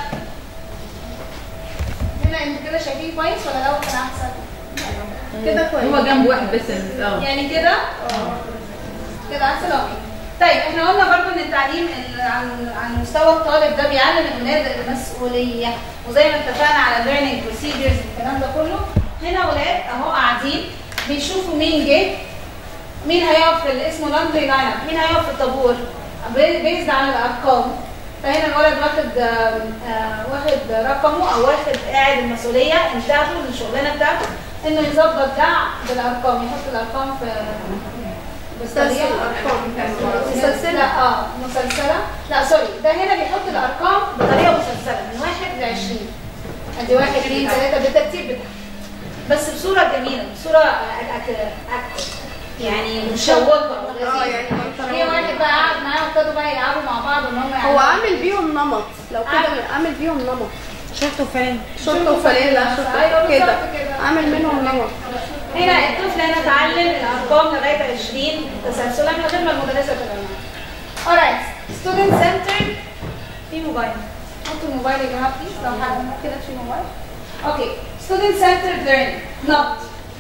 هنا انتوا كده شايفين كويس ولا الاول كان احسن؟ كده كويس هو جنب واحد بس اه يعني كده كده احسن اوكي طيب احنا قلنا برضو ان التعليم ال- عن عن مستوى الطالب ده بيعلم الاولاد المسؤوليه وزي ما اتفقنا على learning procedures والكلام ده كله هنا اولاد اهو قاعدين بيشوفوا مين جه مين هيقف في اللي اسمه لاندري لاين مين هيقف في الطابور بيزد على الارقام فهنا الولد واخد آم، آه، واخد رقمه او واخد قاعد المسؤوليه بتاعته الشغلانه بتاعته انه يظبط ده بالارقام يحط الارقام في مسلسل الأرقام. مسلسله اه مسلسله لا سوري ده هنا بيحط الارقام بطريقه مسلسله من واحد ل 20 ادي واحد اثنين ثلاثه بالترتيب بتاعها بس بصوره جميله بصوره اكتف يعني مشوقه اه يعني في واحد بقى قاعد معاه وابتدوا بقى يلعبوا مع بعض ان هم هو عامل بيهم نمط لو كده عامل بيهم نمط شورت وفانيلا شورت وفانيلا شورت أيوة كده بالظبط كده. عامل منهم نمط هنا الطفل هنا اتعلم الارقام لغايه 20 تسلسلا من غير ما المدرسه تبقى معاه. alright student center في موبايل حطوا الموبايل يا جماعه بليز لو حد كده في موبايل اوكي student centered learning not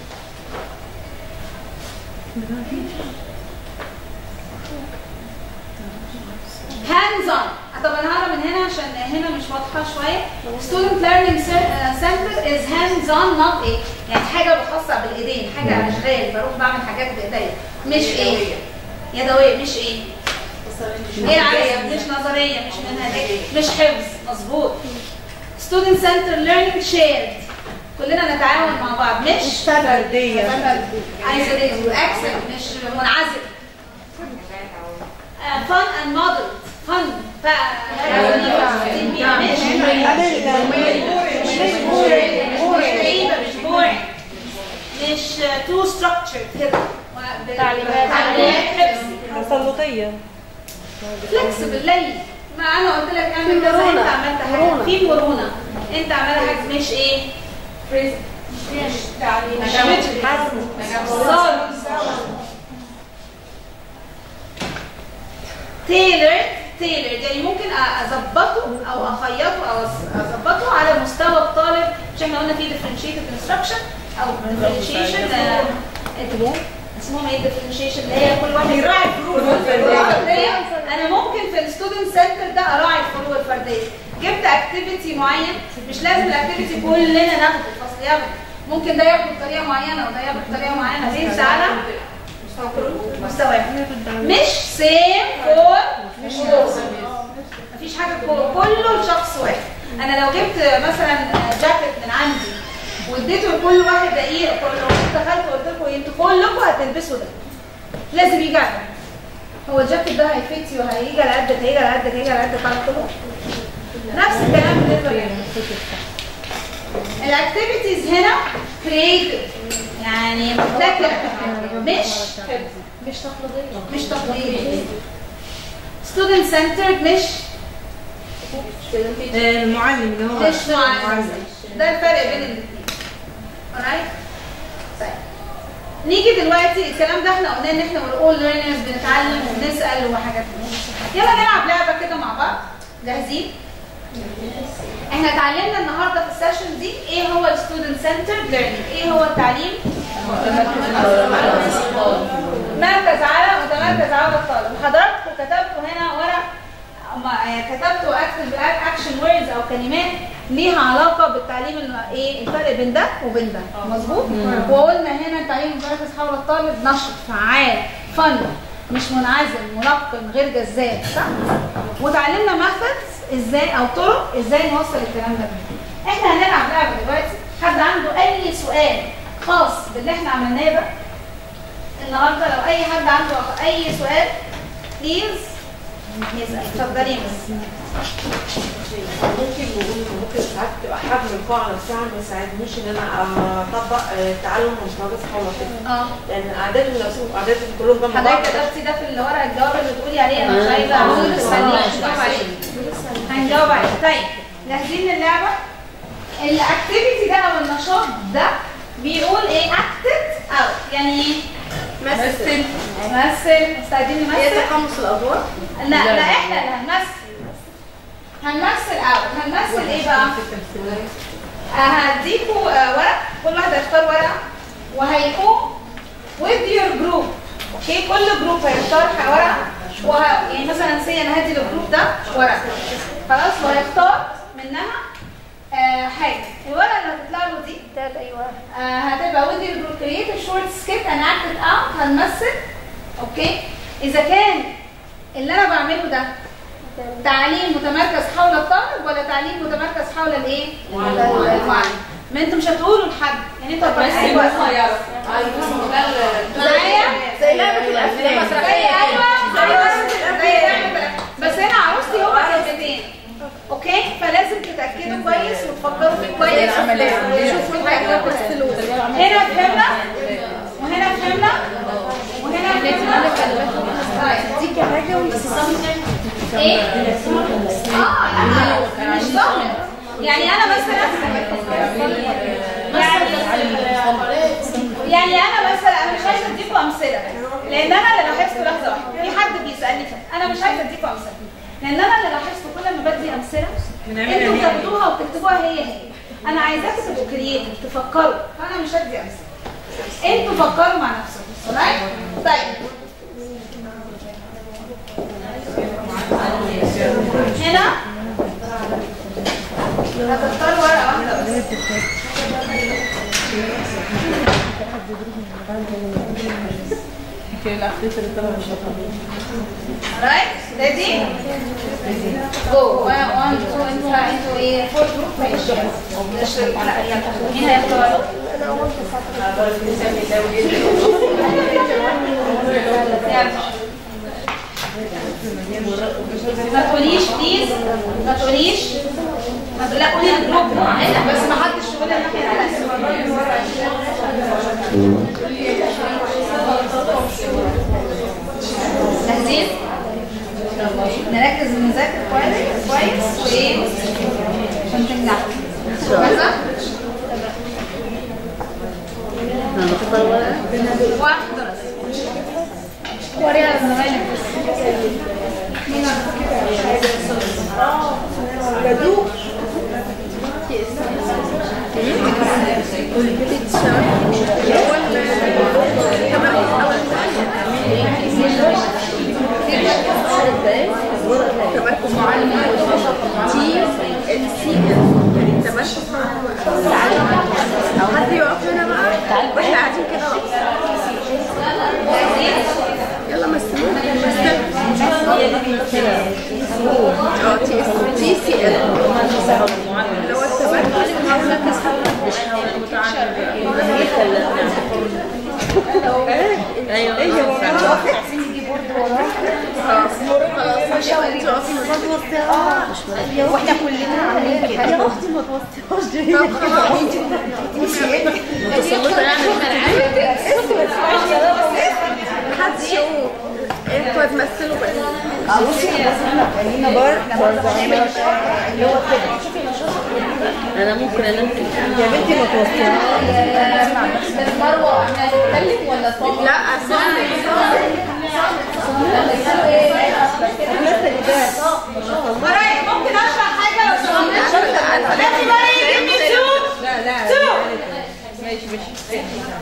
hands on طب انا هقرا من هنا عشان هنا مش واضحه شويه student learning ce- uh, center is hands on not ايه يعني حاجه بخاصه بالايدين حاجه اشغال بروح بعمل حاجات بايديا مش ايه يدويه مش ايه ايه العكس مش نظريه مش منهجيه مش حفظ مظبوط student center learning shared كلنا نتعاون مع بعض مش فردية. isolated excellent مش منعزل uh, fun and model fun ف مش مش كئيبة مش boring مش too structured كده تعليمات تعليمات حفظ تسلطية فلكسبل لين ما انا قلت لك اعمل في كذا مرونة. انت عملت حاجه مرونة. في مرونه انت عملت حاجه مش ايه فريز مش تعليم مش صار تيلر تيلر يعني ممكن أ- اظبطه او اخيطه او أص- اظبطه على مستوى الطالب مش احنا قلنا في differentiated instruction او differentiation آه، اسمهم ايه differentiation اللي هي كل واحد يراعي الفروق الفرديه انا ممكن في الستودنت سنتر ده اراعي الفروق الفرديه جبت اكتيفيتي معين مش لازم الاكتيفيتي كلنا ناخده الفصل ياخده ممكن ده ياخده بطريقه معينه وده ياخده بطريقه معينه بيز على مستواه مش سيم فور مش فور مفيش حاجه كو- كله لشخص واحد انا لو جبت مثلا جاكيت من عندي واديته لكل واحد دقيقه كل دخلت وقلت لكم انتوا كلكم هتلبسوا ده لازم يجي على ده. هو الجاكيت ده هيفتي وهيجي على قدك هيجي على قدك هيجي على قدك على طول نفس الكلام بالنسبه للموسيقى الاكتيفيتيز هنا كرييتيف يعني مبتكره مش مش تقليديه مش تقليديه ستودنت سنترد مش المعلم اللي هو مش معلم ده الفرق بين الاثنين alright طيب نيجي دلوقتي الكلام ده احنا قلنا ان احنا بنقول ليرنرز بنتعلم وبنسال وحاجات من دي. يلا نلعب لعبه كده مع بعض جاهزين احنا اتعلمنا النهارده في السيشن دي ايه هو الستودنت سنترد ليرنينج ايه هو التعليم مركز على متمركز على الطالب حضراتكم كتبتوا هنا ورق ما- كتبتوا اكتب اكشن ووردز او كلمات ليها علاقه بالتعليم اللي ايه الفرق بين ده وبين ده مظبوط وقلنا هنا التعليم المتمركز حول الطالب نشط فعال فن مش منعزل ملقن غير جذاب صح وتعلمنا ميثودز ازاي او طرق ازاي نوصل الكلام ده بيه. احنا هنلعب لعبه دلوقتي حد عنده اي سؤال خاص باللي احنا عملناه ده النهارده لو اي حد عنده اي سؤال بليز يسال اتفضلي يا مس ممكن نقول إن ممكن ساعات تبقى حجم القاعة نفسها ما يساعدنيش ان انا اطبق آه، تعلم متمرس حول الطفل. اه لان اعدادهم نفسهم اعدادهم كلهم جنب بعض حضرتك كتبتي ده في الورق الجواب اللي بتقولي عليه انا مش عايزه اقول استني هنجاوب عليه هنجاوب عليه طيب جاهزين للعبه الاكتيفيتي ده او النشاط ده بيقول ايه اكتد اوت يعني ايه مثل مثل مستعدين نمثل هي تقمص الادوار لا لا احنا اللي هنمثل هنمثل اوت هنمثل ايه بقى آه، هديكوا آه، ورق كل واحد هيختار ورقه وهيقوم with your group اوكي كل جروب هيختار ورقه وه... يعني مثلا سي انا هدي للجروب ده ورقه خلاص وهيختار منها آه حاجه الورقه اللي هتطلع له دي بتاعت اي ورقه آه هتبقى with your group create a short skit and act it out هنمثل اوكي اذا كان اللي انا بعمله ده تعليم متمركز حول الطالب ولا تعليم متمركز حول الايه؟ المعلم ما انتوا مش هتقولوا لحد يعني انتوا بس هتبقى صغيرة. معايا زي لعبة الأفلام. زي ايوه زي لعبة- زي لعبة بس هنا عروستي هما كلمتين اوكي فلازم تتاكدوا كويس وتفكروا فيه كويس شوفوا الحاجه هنا فهمنا وهنا فهمنا وهنا فهمنا طيب دي كحاجة ايه؟ اه لا مش ضامن يعني انا مثلا يعني يعني انا مثلا انا مش عايزه اديكم امثله لان انا اللي لاحظته لحظه واحده في حد بيسالني كده انا مش عايزه اديكم امثله لان انا اللي لاحظته كل ما بدي امثله انتوا بتاخدوها وبتكتبوها هي هي انا عايزاكم تبقوا كرييتيف تفكروا فانا مش هدي امثله انتوا فكروا مع نفسكم right؟ طيب هنا هتختار ورقه واحده بس Alright, ready? Go. One, one, two, into into a four group. ماشي. مش- لا يلا. مين هيختار؟ ما تقوليش بليز ما تقوليش ما تقول- لا قولي الجروب بس ما حدش يقول الناحيه جاهزين؟ نركز ونذاكر كويس كويس وايه؟ عشان تنجحوا كويسة؟ واحدة بس وريها لزمايلك مين جدوك تمركز معلم تي السي يعني التمشي حد يقف هنا بقى واحنا قاعدين كده يلا مثلوا مثل اه تي اس تي سي ال اللي هو التمركز حول ايوه عايزين نجيب برضه وراه خلاص انت واقفين واحنا كلنا عاملين كده يا اختي ما توصيهاش طب خلاص متسلطه يعني محدش يقوم انتوا هتمثلوا بس بصي بس احنا خلينا بره احنا برضه هنعمل اللي هو كده شوفي نشاط انا ممكن انام يا بنتي ما توصيهاش مروه احنا هنتكلم ولا صوت؟ لا مرايا ممكن اشرح حاجه لو سمحت؟ لازم مرايا give me two لا لا two ماشي ماشي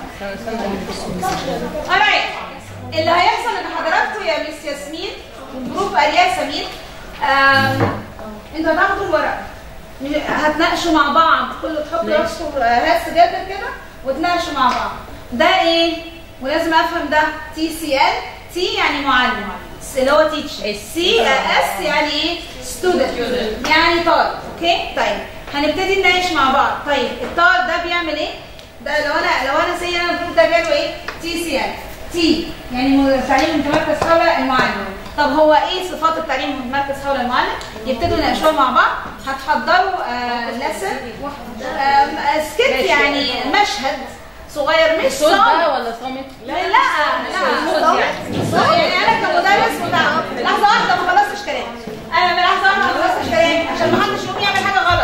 alright اللي هيحصل ان حضراتكم يا ميس ياسمين والجروب اريا سمير آم، انتوا هتاخدوا الورق هتناقشوا مع بعض كل تحطوا راسكم راس جدا كده وتناقشوا مع بعض ده ايه ولازم افهم ده تي سي ال تي يعني معلم اللي هو تيتشر سي اس يعني ايه ستودنت يعني طالب اوكي طيب هنبتدي نناقش مع بعض طيب الطالب ده بيعمل ايه ده لو انا لو انا سي انا الجروب ده بيعمل ايه تي سي ال تي يعني م- تعليم متمركز حول المعلم طب هو ايه صفات التعليم المتمركز حول المعلم يبتدوا يناقشوها مع بعض هتحضروا آه لسن سكت يعني مشهد صغير مش صوت صامت بقى ولا صامت؟ لا لا لا يعني انا كمدرس متعب لحظه واحده ما خلصتش كلام انا من لحظه واحده ما خلصتش كلام عشان ما حدش يقوم يعمل حاجه غلط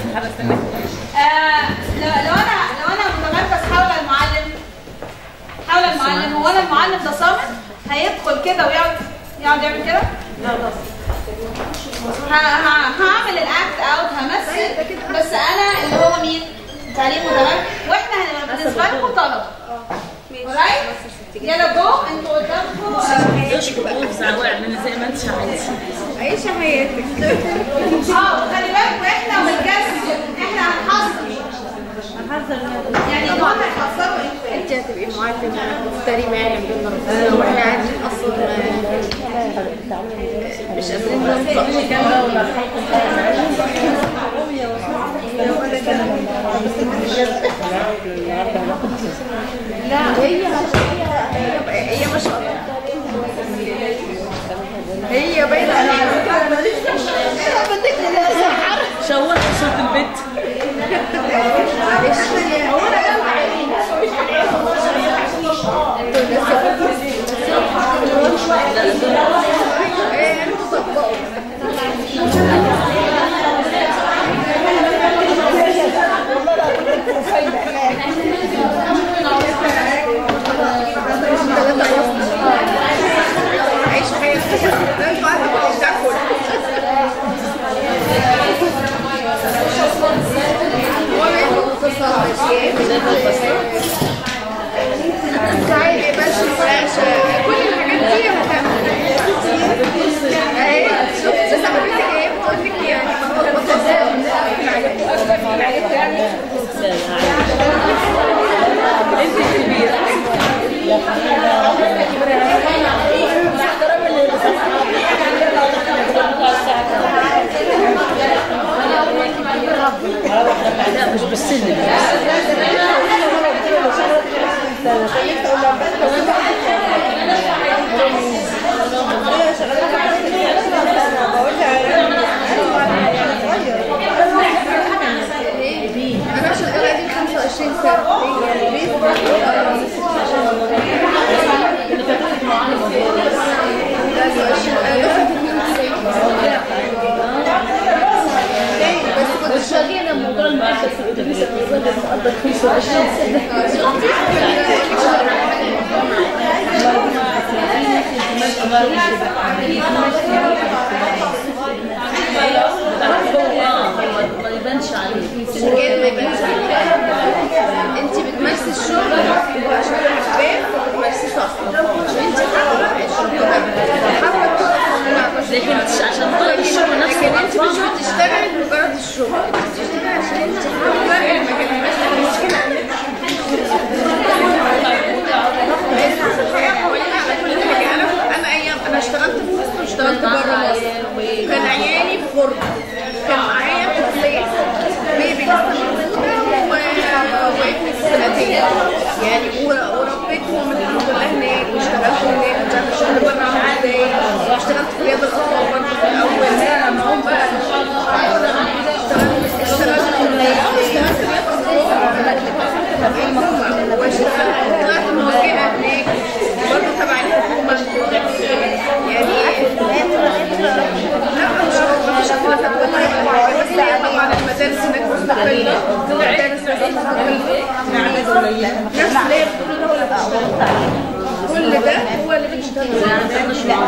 آه لو لو انا لو انا متمركز حول المعلم حول المعلم هو انا المعلم ده صامت هيدخل كده ويقعد يقعد يعمل كده ه- ه- هعمل الاكت اوت همثل بس انا اللي هو مين تعليم متمركز واحنا هنبقى بالنسبه لكم طلبه alright يلا جو انتوا قدامكم آه، اشكر اوف اعملي زي ما انت عايزه عيشة حياتك اه خلي بالكم احنا والجسم احنا هنحصل يعني انتوا هتحصلوا ايه انت هتبقي معلم مفتري معايا عندنا ربنا واحنا قاعدين اصلا مش قادرين لا هي هي هي ما شاء الله هي باينه عليها شوهت صوت البيت عيش حياتك انتوا عارفه مش ده كله الغرب كان معايا طفلين بيبي لسه مولودة و- وابني في سنتين يعني ور- وربيتهم الحمد لله هناك واشتغلت هناك مش عارفه الشغل بره عامل ازاي واشتغلت في رياض الاطفال برضه في الاول اشتغلت اشتغلت في اشتغلت في رياض الاطفال واشتغلت طلعت موجهه هناك برضه تبع الحكومه يعني لا مش مفيش اختلافات والله بس هي طبعا المدارس هناك مستقله المدارس مستقله نفس اللي هي كل ده هو اللي بيشتغل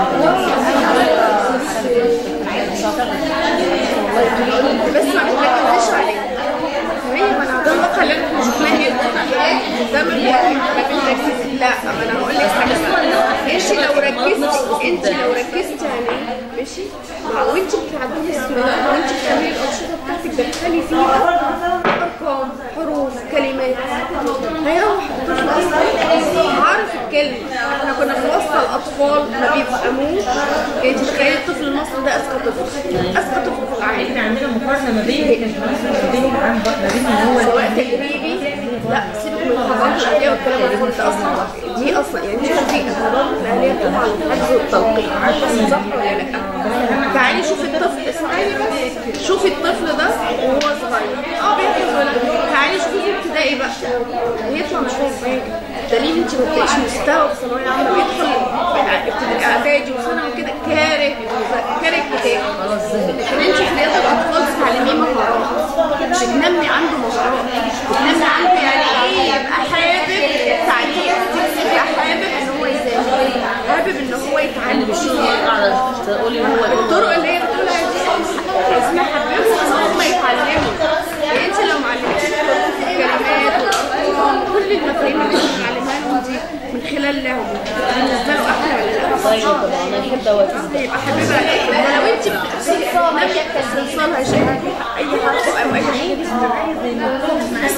بس ما بتركزش عليه هي ما انا ده الواقع اللي احنا شفناه هنا ده ما بي- ما بنركز لا ما انا هقول لك حاجه انت لو ركزتي انت لو ركزتي عليه ماشي مع وانت بتعدلي السؤال وانت بتعملي الانشطه بتاعتك دخلي فيها ارقام حروف كلمات هيروح الطفل اصلا عارف الكلمه احنا كنا بنوصل اطفال ما بيفهموش انت تخيلي الطفل المصري ده اذكى طفل اذكى طفل في العالم احنا عندنا مقارنه ما بين ما بين العام ما بين ان هو سواء تجريبي لا سيبك من الحضانه الاهليه والكلام ده كله اصلا دي اصلا يعني شوفي الحضانه الاهليه طبعا الحفظ والتلقين صح ولا لا؟ تعالي شوفي الطفل اسمعيني بس شوفي الطفل ده وهو صغير اه بيحفظ ولا لا؟ تعالي شوفي في ابتدائي بقى هيطلع مش فاهم حاجه دليل انت ما بتلاقيش مستوى في ثانويه عامه بيدخل ابتدائي اعدادي وثانوي كده كاره كاره الكتاب لكن انت في رياضه الاطفال تعلميه مهارات بتنمي عنده مهارات بتنمي عنده يعني ايه يبقى حابب التعليم يبقى حابب ان هو يذاكر حابب ان هو يتعلم تقولي هو الطرق اللي هي بتقولها دي اسمها حببهم ان هم يتعلموا يعني انت لو معلمتيش الكلمات والارقام كل المفاهيم اللي انت بتعلمها لهم دي من خلال لعبه بالنسبه له احلى ولا لا؟ طيب طبعا انا بحب اوقف يبقى حبيبها ولو انت بتستنصالها بتستنصالها شيء اي حرف او اي حاجه بس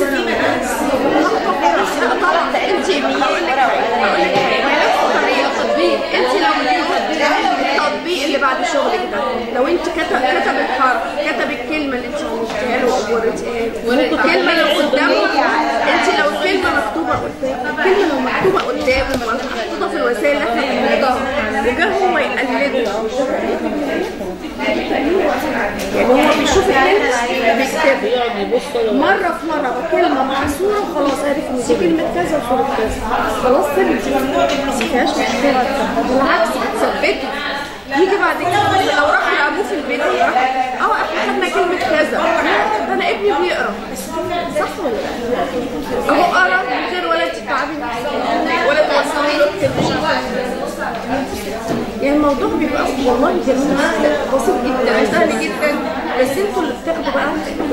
في طبعا انت هقول لك حاجه هقول لك حاجه نفس الطريقه تطبيق انت لو التطبيق اللي بعد شغلك ده لو انت كتب كتب الحرف كتب الكلمه اللي انت قلتيها له او وريتيها له الكلمه اللي قدامه انت لو الكلمه مكتوبه قدامه الكلمه لو مكتوبه قدامه محطوطه في الوسائل اللي احنا بنحطها وجا هو يقلدها يعني هو بيشوف الكلمه بيكتبها مره في مره بكلمه مع صوره خلاص عرف ان دي كلمه كذا وصوره كذا خلاص سلمت ما فيهاش مشكله بالعكس بتثبته يجي بعد كده لو راح لابوه في البيت راح اه احنا خدنا كلمه كذا لا، ده انا ابني بيقرا صح ولا لا؟ اهو قرا من غير ولا تتعبي ولا توصلي له اكتب يعني الموضوع بيبقى والله جميل جدا بسيط جدا سهل جدا بس انتوا اللي بتاخدوا بقى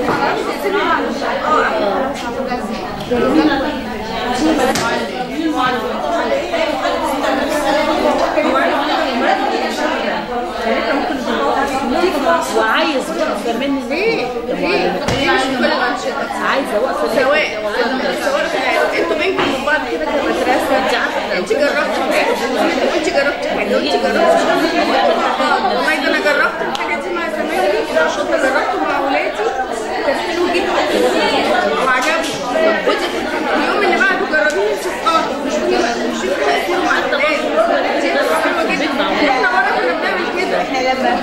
وعايز وقفه مني ليه؟ ليه؟ ليه مش في كل الانشطه؟ عايزه وقفه سواء سواء انتوا بينكم وبين بعض كده كمدرسه انت جربتي حاجه وانت جربتي حاجه وانت جربتي حاجه والله ده انا جربت الحاجه دي مع زمايلي النشاط ده جربته مع اولادي كان حلو جدا وعجبني وانت اليوم اللي بعده جربيه انت اصحابك مش مش تاثيره مع الاولاد دي حلوه جدا احنا مره كنا بنعمل كده احنا لما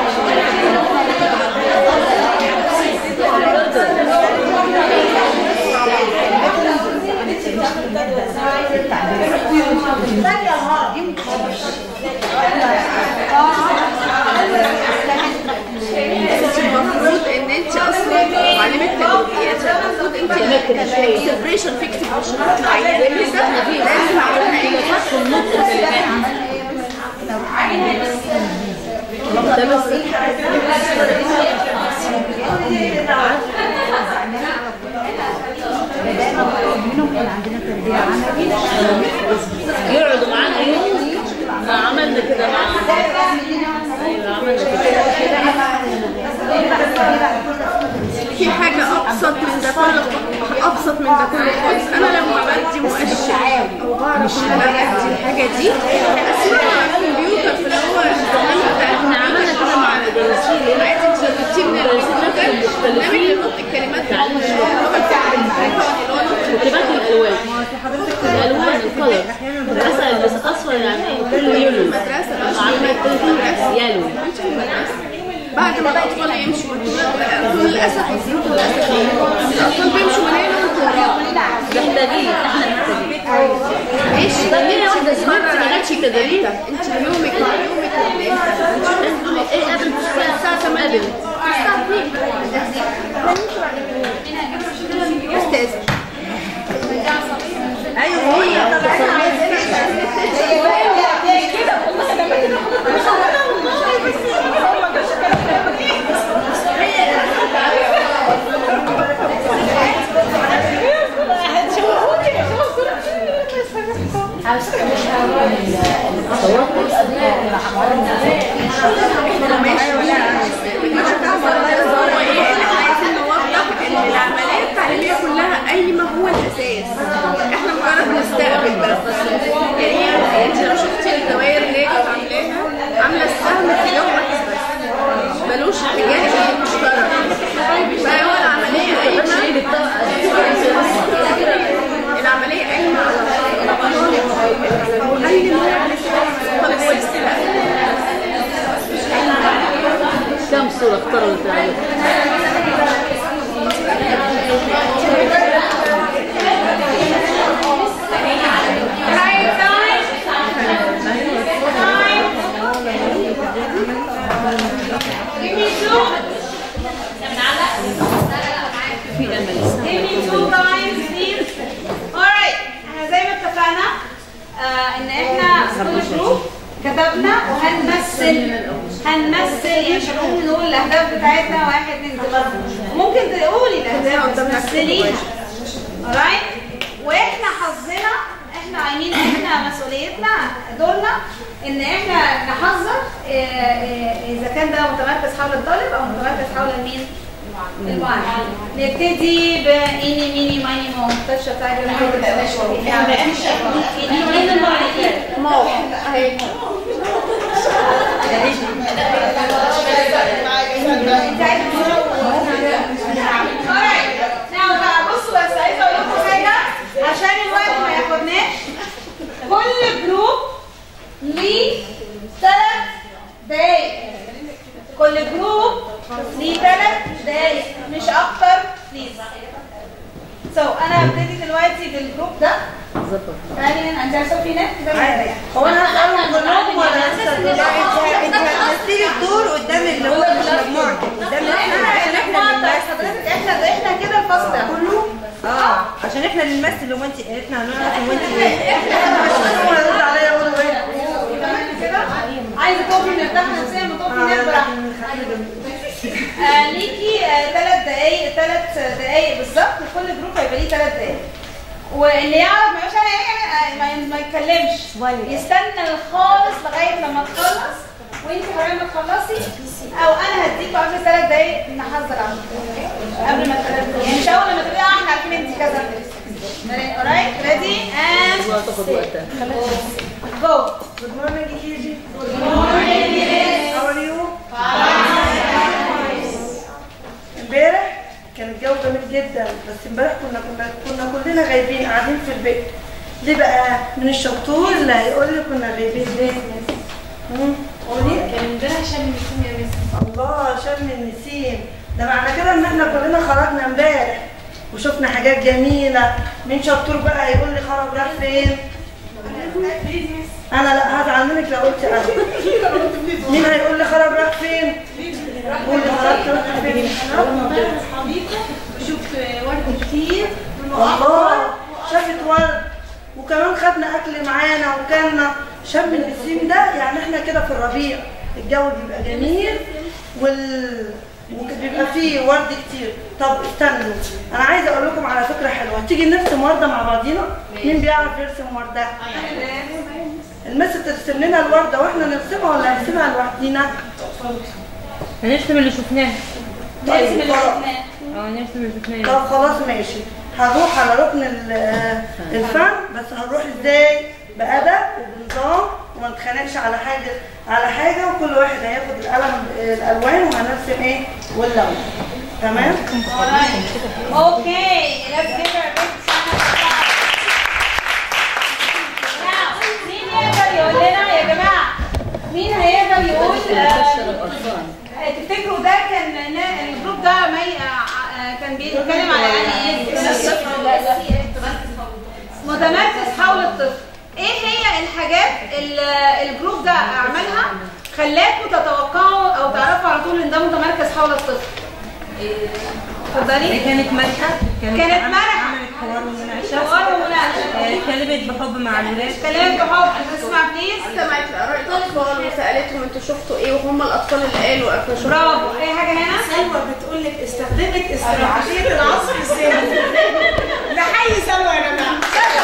انت المفروض ان انت اصلا معلمه تدريبيات المفروض انت سيلبريشن في اكتيفيشنات معينه كده لازم اعملها ايه؟ ده بس يقعدوا معانا يوم ما عملنا كده مع ايوه عملنا كده في حاجة أبسط من ده كله أبسط من ده كله خالص أنا لما بدي مؤشر أو بعرف إن أنا بدي الحاجة دي أسمعها على الكمبيوتر في اللي هو البرنامج بتاع احنا عملنا كده مع المدرسين عايزة الاطفال يمشوا للاسف للاسف الاطفال بيمشوا من هنا وانتوا وراهم محتاجين احنا محتاجين ايش خلينا واحده صغيره ما جاتش تدريب انت يومك يومك قد ايه ايه قبل الساعه 8 قبل الساعه 2 استاذ ايوه هي عايزين نوضح ان العمليه التعليميه كلها قايمه هو الاساس احنا مجرد بنستقبل بس يعني انت لو شفتي الدوائر اللي هي كانت عاملاها عامله السهم اتجاه واحد بس ملوش اتجاه مشترك فهو العمليه قايمه العمليه قايمه على الطالب اي نوع طالب هو الاستقبال كم صوره اختاروا الفعل احنا زي ما اتفقنا آه ان احنا كل جروب كتبنا وهنمثل هنمثل يعني مش هنقول نقول الاهداف بتاعتنا واحد اتنين تلاته ممكن تقولي الاهداف وتمثليها alright واحنا حظنا احنا عايمين احنا مسؤوليتنا دورنا ان احنا نحذر آه، آه، اذا كان ده متمركز حول الطالب او متمركز حول مين؟ المعلم نبتدي بإني ميني ماني مو تاتشا تايجر إني ميني ماني مو اهي بصوا بس عايزه اقول لكم حاجه عشان الوقت ما ياخدناش كل جروب ليه ثلاث دقايق كل جروب ليه ثلاث دقايق مش اكتر بليز سو انا هبتدي دلوقتي بالجروب ده تعالي هنا انت عارفه في ناس كده هو انا هسألهم كلهم ولا لسه لا انت انت هتمثلي الدور قدام اللي هو مش مجموعتك قدام احنا عشان احنا اللي نمثل حضرتك احنا احنا كده الفصل ده كله اه عشان احنا اللي نمثل وانت احنا هنعرف وانت ايه هو يرد عليا يقول له ايه تمام كده عايزه تقفي مرتاحه نفسيا ما تقفي هناك براحتك آه، ليكي ثلاث دقايق ثلاث دقايق بالظبط وكل جروب هيبقى ليه ثلاث دقايق واللي يعرف ما يقولش أنا- أنا- ما- ما يتكلمش يستنى خالص لغايه لما تخلص وانت كمان ما تخلصي او انا هديكوا قبل ثلاث دقايق نحذر عنكم قبل ما ثلاث يعني مش اول ما تقولي اه احنا عارفين انت كذا alright ready and هتاخد وقتها go Good morning, Gigi. Good morning, Gigi. How are you? امبارح كان الجو جميل جدا بس امبارح كنا كنا كنا كلنا غايبين قاعدين في البيت ليه بقى من الشطور اللي هيقول لي كنا غايبين ليه مم، قولي كان امبارح شم النسيم يا مس الله شم النسيم ده معنى كده ان احنا كلنا خرجنا امبارح وشفنا حاجات جميله مين شطور بقى هيقول لي خرج راح فين انا لا هزعل منك لو قلت انا مين هيقول لي خرج راح فين قول لي خرجت راح فين بشوف ورد كتير الله شافت ورد وكمان خدنا اكل معانا وكلنا شم النسيم ده يعني احنا كده في الربيع الجو بيبقى جميل وال وبيبقى فيه ورد كتير طب استنوا انا عايزه اقول لكم على فكره حلوه تيجي نرسم ورده مع بعضينا مين بيعرف يرسم ورده المس ترسم لنا الورده واحنا نرسمها ولا نرسمها لوحدينا هنرسم اللي شفناه نرسم اللي شفناه. اه نرسم اللي شفناه طب خلاص ماشي هنروح على ركن ال- الفن بس هنروح ازاي بأدب وبنظام وما نتخانقش على حاجة على حاجة وكل واحد هياخد القلم الألوان وهنرسم ايه واللون تمام؟ Okay, let's give her a big sound of Now, مين يقدر يقول لنا يا جماعة مين هيقدر يقول آه، تفتكروا ده كان نا- الجروب ده مي... آه، آه، كان بيتكلم على يعني ايه متمركز حول الطفل ايه هي الحاجات اللي الجروب ده عملها خلاكم تتوقعوا او تعرفوا على طول ان ده متمركز حول الطفل اتفضلي كانت مرحة كانت مرحة. عملت حوار ومناقشة حوار ومناقشة. آه، كلمت بحب مع الولاد كلمت بحب اسمع بليز سمعت آراء الأطفال وسألتهم انتوا شفتوا ايه وهم الأطفال اللي قالوا قفشوا برافو اي حاجة هنا سلوى بتقول لك استخدمت استراتيجيه العصر الذهني نحيي سلوى يا جماعه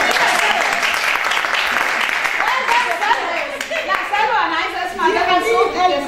لا سلوى انا عايزه اسمع ده كان صوت يا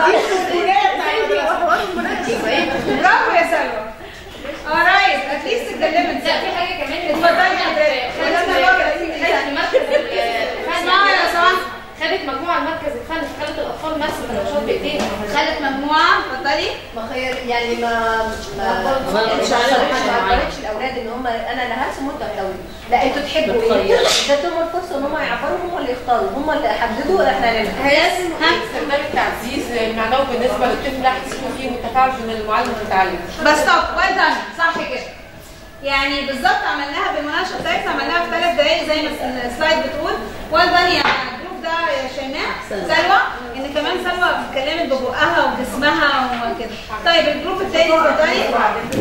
سلوى برافو يا سلوى alright اتليست اتكلمت لا في حاجه كمان اتفضلي يا حضرتك خدتنا بره خدت مركز اسمعي يا سماح خدت مجموعه المركز الفني خلت الاطفال نفس النشاط بايديهم خدت مجموعه اتفضلي ما خير يعني ما ما ما غلطتش على حاجة ما معينة. عبرتش الاولاد ان هم انا اللي هرسم وانتوا هتلونوا لا انتوا تحبوا ايه اديتهم الفرصه ان هم يعبروا هم اللي يختاروا هم اللي حددوا احنا هنعمل استخدام التعزيز معناه بالنسبه للطفل يحس انه فيه تفاعل بين المعلم والمتعلم بس طب وين دان صح كده يعني بالظبط عملناها بالمناقشه بتاعتنا عملناها في ثلاث دقائق زي ما السلايد بتقول وين دان يا الجروب ده يا شيماء سلوى ان كمان سلوى اتكلمت ببقها وجسمها وكده طيب الجروب الثاني اتفضلي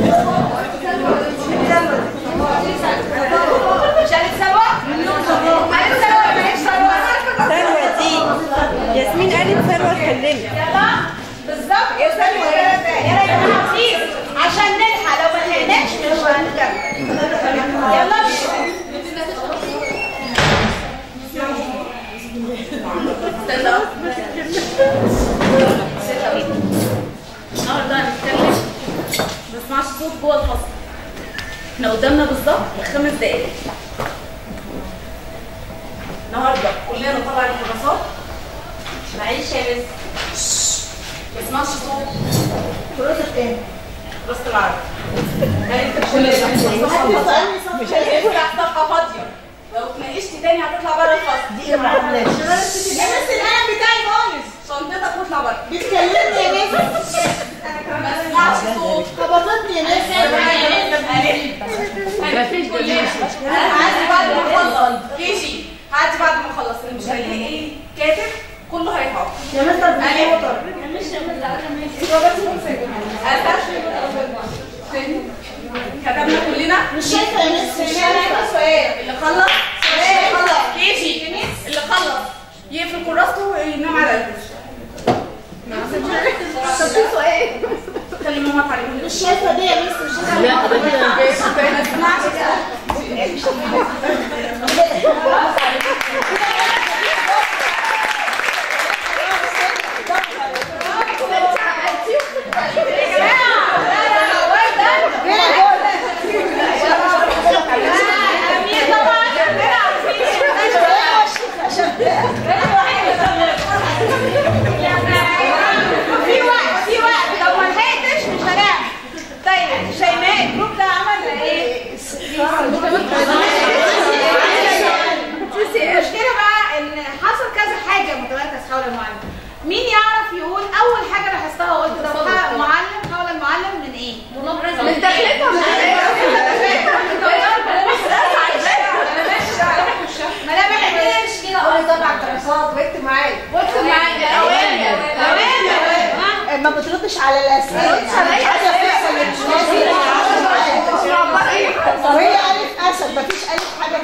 مش قالت سلوى؟ قالت سلوى ماليش سلوى سلوى دي ياسمين قالت سلوى اتكلمت يلا بالظبط يا سلوى يلا يا جماعه بليز عشان نلحق لو ما لحقناش مش هنكمل يلا النهارده هنتكلم ما بسمعش صوت جوه الفصل احنا قدامنا بالظبط خمس دقايق النهارده كلنا طبعا الدراسات معلش يا مس ما اسمعش صوت كراسه كام؟ كراسه العرب مش هيفتح صفحه فاضيه لو اتناقشت تاني هتطلع بره الفصل دي ما عملناش يا مس القلم بتاعي بايظ شنطتك واطلع بره بتكلمني يا مس ما اسمعش صوت خبطتني يا مس مفيش دليل هعدي بعد ما اخلص كيجي هعدي بعد ما اخلص اللي مش هيلاقي ايه كاتب كله هيحط يا مستر انا كتبنا كلنا مش شايفه يا مس مش شايفه شايفه سؤال اللي خلص سؤال خلص كيجي اللي خلص يقفل كراسته وينام على الكرسي طب في سؤال خلي ماما تعلمني مش شايفه دي يا مس مش شايفه لا حضرتك ما اسمعش كده في وقت في وقت لو ما لحقتش مش هنعمل طيب شيماء الجروب ده عمل ايه؟ المشكله بقى ان حصل كذا حاجه متمركز حول المعلم مين يعرف يقول اول حاجه لاحظتها وقلت ده حق معلم حول المعلم من ايه؟ من دخلتها ملامح ايه؟ كده قولي طبعا دراسات واكتب معايا واكتب معايا اوامر اوامر ها؟ ما بتردش على الاسئله بتردش على أي حاجه أسئلة. بتحصل وهي الف اسد مفيش الف حاجه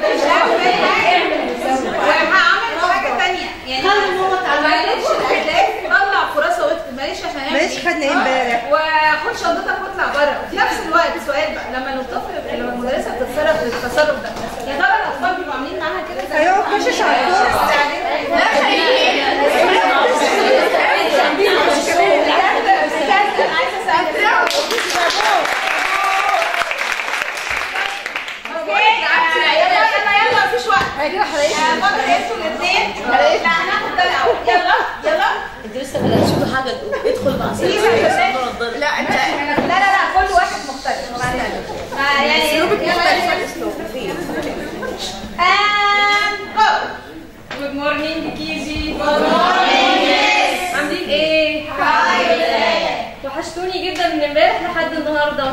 وهعمل حاجه تانية يعني خلي ماما تعلمك. معلش الاهداف طلع كراسه واكتب معلش عشان نعمل ماشي، إيه؟ خدنا إيه امبارح؟ وخد شنطتك واطلع بره وفي نفس الوقت سؤال بقى لما الطفل لما المدرسه بتتصرف التصرف ده يا ترى الاطفال بيبقوا عاملين معاها كده زي هيقعد كشش على الكرسي. لا يلا يلا يلا مفيش وقت فاضل انتوا الاثنين لا هناخد ده الاول يلا يلا انت لسه ما تشوفي حاجه تقول ادخل مع سيدي لا انت لا لا لا كل واحد مختلف ما يعني اسلوبك يلا مختلف عن يلا. اسلوبي And go. Good morning كيجي. Good morning. عاملين ايه؟ وحشتوني كلمات لحد النهارده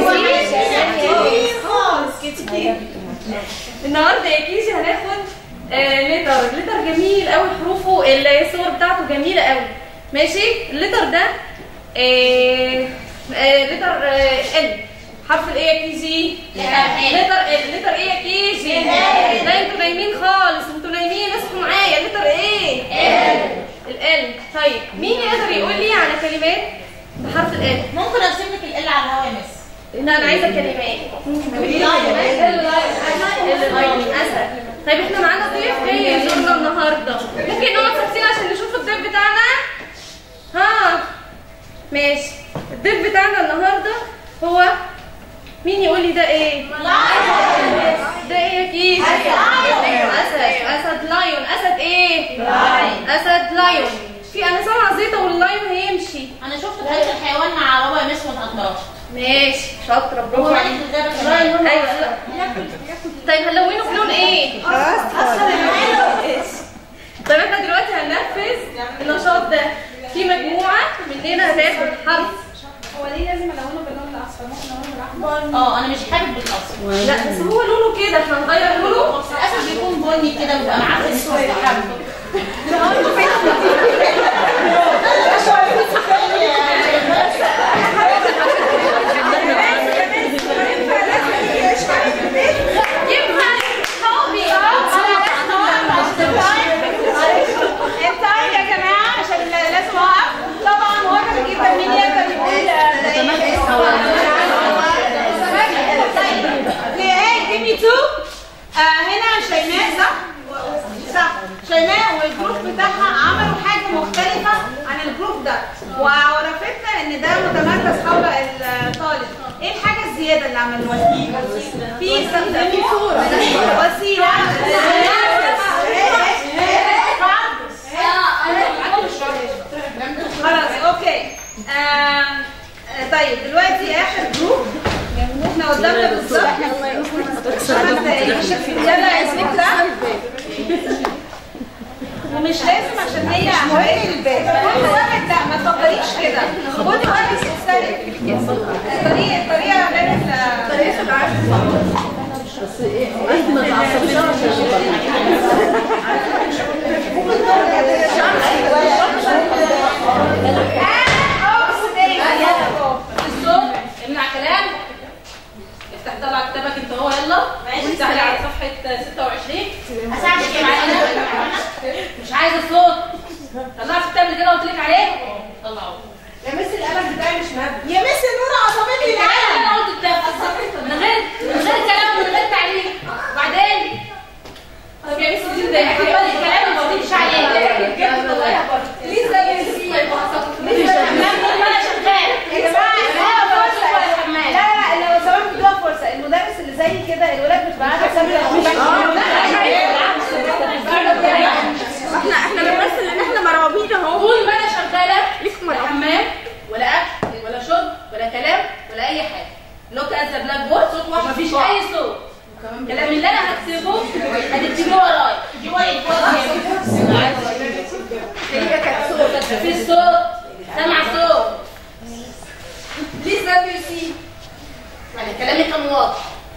خالص كتير النهارده يا كيجي هناخد آه لتر لتر جميل قوي حروفه الصور بتاعته جميله قوي ماشي اللتر ده آه آه لتر آه ال حرف الايه يا كيجي لتر ال لتر ايه يا كيجي لا انتوا نايمين خالص انتوا نايمين اصحوا معايا لتر ايه ال طيب مين يقدر يقول لي على كلمات بحرف ال ممكن ارسم لك ال على الهواء يا مس لا انا عايزه كلمات اسد طيب احنا معانا ضيف جاي يزورنا النهارده ممكن نقعد ساكتين عشان نشوف الضيف بتاعنا ها ماشي الضيف بتاعنا النهارده هو مين يقول لي ده ايه ده ايه يا كيس اسد اسد لايون اسد ايه اسد لايون في انا سامعه زيطه واللايون هيمشي انا شفت بقيه الحيوان مع بابا يا مس ما تقدرش ماشي شاطره برافو هو عليك مالك في الغابة كمان. ايوه طيب هنلونه بلون ايه؟ طيب احنا دلوقتي هننفذ النشاط ده في مجموعه مننا هتاخد حرف هو ليه لازم الونه باللون الاصفر ممكن الونه بالاحمر اه انا مش حابب بالاصفر لا بس هو لونه كده احنا هنغير لونه الاسد بيكون بني كده بيبقى معفن شويه ينفع صحابي التايم يا جماعه عشان لازم اوقف طبعا واضح جدا مين يقدر يقول ايه جيمي تو هنا شيماء صح؟ صح شيماء والجروب بتاعها عملوا حاجه مختلفه عن الجروب ده وعرفتنا ان ده متمركز حول الطالب ايه الحاجه الزياده اللي عملوها في في صوره وسيله خلاص اوكي آم، آه، طيب دلوقتي اخر جروب احنا قدامنا بالظبط خمس دقايق يلا اسمك ده ومش لازم عشان هي عشان كل واحد لا ما تفكريش كده كل واحد مختلف الطريقه الطريقه غير الطريقه بس ايه انت ما تعصبيش عشان الصوت امنع كلام افتح طلع كتابك انت هو يلا وافتح لي على صفحه 26 اساعدك يا معلم مش عايزه صوت طلعت الكتاب اللي كده قلت لك عليه طلعه يا مس القلم بتاعي مش مبني يا مس نور عصبتني الكلام اللي انا قلت الكتاب من غير من غير كلام ومن غير تعليق وبعدين طب يا مس دي ازاي اكتب لي الكلام اللي ما قلتش عليه لسه لسه انا شغال يا جماعه لا فرصه لا لا لو سمحت ادوها فرصه المدرس اللي زي كده الولاد بتبقى عارفه تسمي احنا احنا بنمثل ان احنا مرعوبين اهو طول ما انا شغاله لا حمام ولا اكل ولا شرب ولا كلام ولا اي حاجه لو كان بلاك بورد صوت واحد مفيش اي صوت الكلام اللي انا هكتبه هتكتبيه ورايا دي ورقه هي كانت صوت في صوت سمع صوت لسه بي سي يعني كلامي كان واضح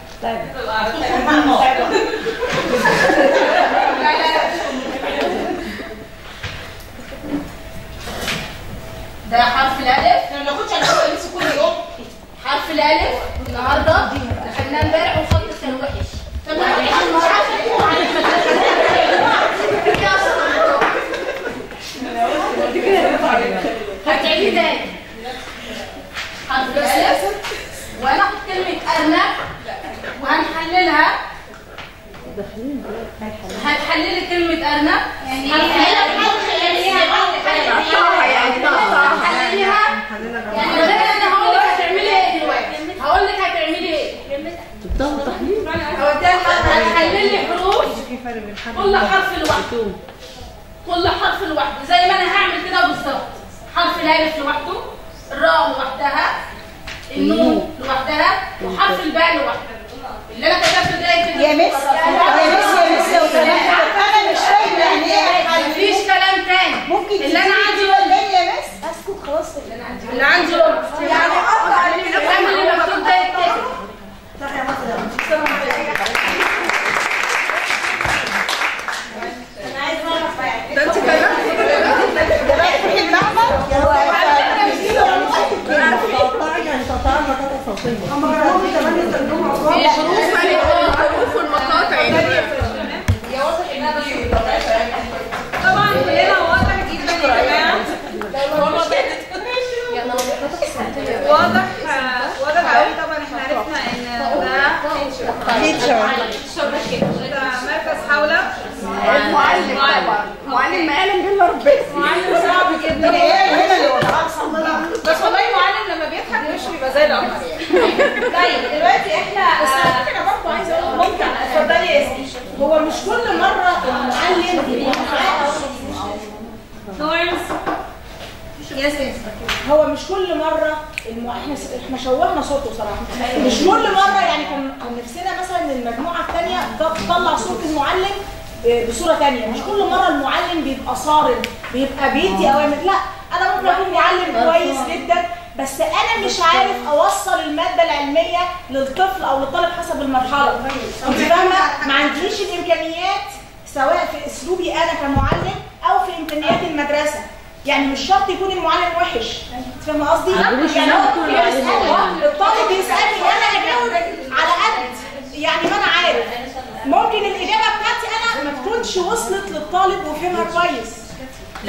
ده حرف الالف انا ما باخدش على فكره لسه كل يوم حرف الالف النهارده دخلناه امبارح والخط كان وحش طب ما انا مش عارفه ايه هتعيدي تاني حرف الالف وهناخد كلمه ارنب وهنحللها هتحللي كلمه ارنب يعني هتحلليها يعني غير انا هقول لك هتعملي ايه دلوقتي هقول لك هتعملي ايه بتاخد تحليل هتحللي حروف كل حرف لوحده كل حرف لوحده زي ما انا هعمل كده بالظبط حرف الالف لوحده الراء لوحدها النون لوحدها وحرف الباء لوحده اللي انا كتبته ده كده يا مس يا مس يا مس لو سمحت انا مش فاهمه يعني ايه مفيش كلام تاني ممكن اللي انا عندي ولا يا مس اسكت خلاص خلصت اللي انا عندي اللي عنده يعني قطع الكلام اللي مكتوب ده يتكتب انا عايز اعرف بقى ده انت الحروف والمقاطع هي واضح انها بس طبعا كلنا واضح جدا يا جماعه واضح واضح قوي طبعا احنا عرفنا ان ده ده مركز حوله المعلم طبعا معلم معلم بالله ربنا معلم صعب جدا هنا اللي وضعها صمنا بس والله معلم لما بيضحك مش بيبقى زي القمر يعني طيب دلوقتي احنا بس على فكره برضه عايزه اقول ممكن اتفضلي يا ياسمين هو مش كل مره المعلم بيبقى معاه نورمز ياسمين هو مش كل مره الم... احنا س... احنا شوهنا صوته صراحه مش كل مره يعني كان كان نفسنا مثلا إن المجموعه الثانيه تطلع صوت المعلم ب- بصوره ثانيه مش كل مره المعلم بيبقى صارم بيبقى بيدي اوامر لا انا ممكن اكون معلم كويس جدا بس انا مش عارف اوصل الماده العلميه للطفل او للطالب حسب المرحله انت فاهمه ما عنديش الامكانيات سواء في اسلوبي انا كمعلم او في امكانيات المدرسه يعني مش شرط يكون المعلم وحش انت فاهمه قصدي يعني هو ممكن يسالني الطالب يسالني وانا اجاوب على قد يعني ما انا عارف ممكن الاجابه بتاعتي انا ما تكونش وصلت للطالب وفهمها كويس لا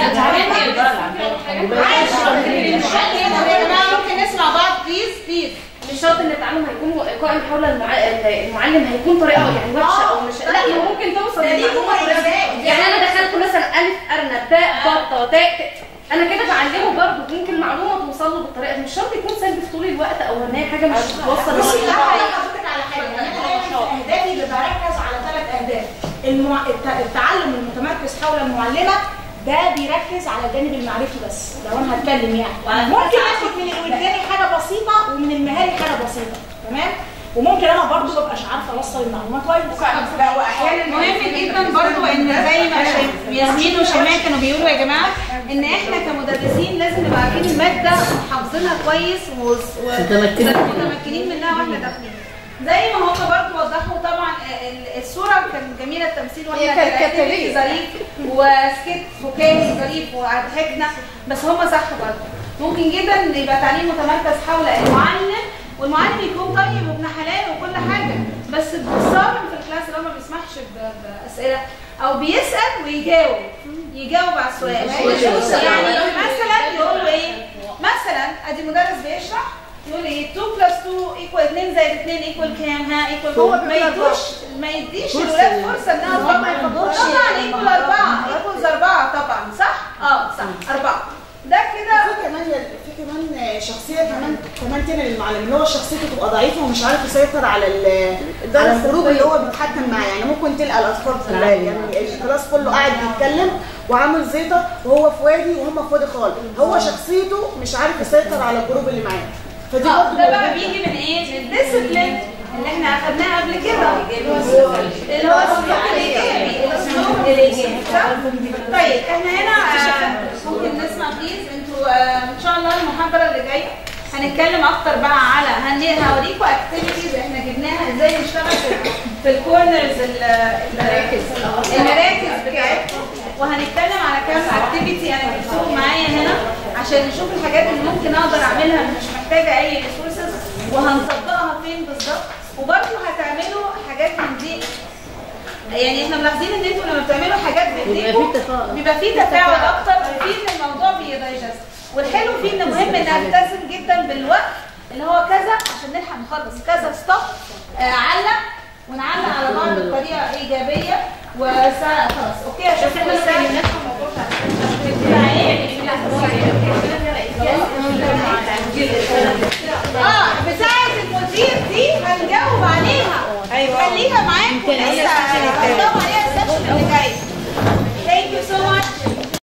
عادي مش شرط هنا يا جماعه ممكن نسمع بعض بليز بليز مش شرط ان التعلم هيكون قائم حول المع... المعلم هيكون طريقه يعني وحشه او مش لا هي ممكن توصل ده ليه للمعلومة مميزات. بطريقة- يعني انا دخلت مثلا الف ارنب باء بطه تاء ت- انا كده بعلمه برضه ممكن المعلومه توصل له بالطريقه دي مش شرط يكون سلبي في طول الوقت او ان هي حاجه مش بتوصل بصي لا للمعلومة. انا حضرتك على حاجه يعني انا دايما في اهدافي اللي بركز على ثلاث اهداف المع... الت- التعلم المتمركز حول المعلمه ده بيركز على الجانب المعرفي بس لو انا هتكلم يعني ممكن اخد من الوجداني حاجه بسيطه ومن المهاري حاجه بسيطه تمام وممكن انا برضو مبقاش عارفه اوصل المعلومه كويس لا واحيانا مهم جدا برضو ان زي ما شايف- ياسمين وشيماء كانوا بيقولوا يا جماعه ان احنا كمدرسين لازم نبقى عارفين الماده وحافظينها كويس و- و- متمكنين. متمكنين منها واحنا داخلين زي ما هم برضو وضحوا طبعا ال- الصوره كانت جميله التمثيل هي واحنا كاريكاتيرية. ظريف وسكيت فكاهي ظريف وضحكنا بس هم صح برضو ممكن جدا يبقى تعليم متمركز حول المعلم والمعلم يكون طيب وابن حلال وكل حاجه بس الصارم في الكلاس اللي هو ما بيسمحش ب- باسئله او بيسال ويجاوب يجاوب على السؤال يعني مثلا يقول له ايه مثلا ادي مدرس بيشرح يقول ايه 2 بلس 2 ايكوال 2 زائد 2 ايكوال كام ها ايكوال هو ما بيقول يدوش ما يديش الولاد فرصه انها تفكر طبعا ايكوال 4 ايكوالز 4 طبعا صح؟ اه صح 4 ده كده في كمان في كمان شخصيه كمان كمان تاني للمعلم اللي هو شخصيته تبقى ضعيفه ومش عارف يسيطر على ال- على الجروب اللي هو بيتحكم معاه يعني ممكن تلقى الاطفال كلها يعني الكلاس كله قاعد بيتكلم وعامل زيطه وهو في وادي وهم في وادي خالص هو شخصيته مش عارف يسيطر على الجروب اللي معاه فدي اه برضه ده بقى موجودة. بيجي من ايه؟ من الديسبلين اللي احنا اخدناه قبل كده اللي هو السلوك الايجابي الاسلوب الايجابي صح؟ طيب احنا هنا آه، ممكن نسمع بليز انتوا آه، ان شاء الله المحاضره اللي جايه هنتكلم اكتر بقى على هن- هوريكم اكتيفيتيز احنا جبناها ازاي نشتغل في- في الكورنرز المراكز المراكز بتاعتكم وهنتكلم على كام اكتيفيتي انا جبتهم معايا هنا عشان نشوف الحاجات اللي ممكن اقدر اعملها مش محتاجه اي ريسورسز وهنطبقها فين بالظبط وبرضه هتعملوا حاجات من دي يعني احنا ملاحظين ان انتوا لما بتعملوا حاجات بايديكم في تفاعل. بيبقى في تفاعل اكتر في ان الموضوع بيدايجست والحلو فيه ان مهم ان التزم جدا بالوقت اللي هو كذا عشان نلحق نخلص كذا ستوب آه علق ونعلق على بعض بطريقه ايجابيه وساعه خلاص اوكي اشوف احنا استعملنا الموضوع بتاع اه بتاعه المدير دي هنجاوب عليها ايوه خليها معاكم لسه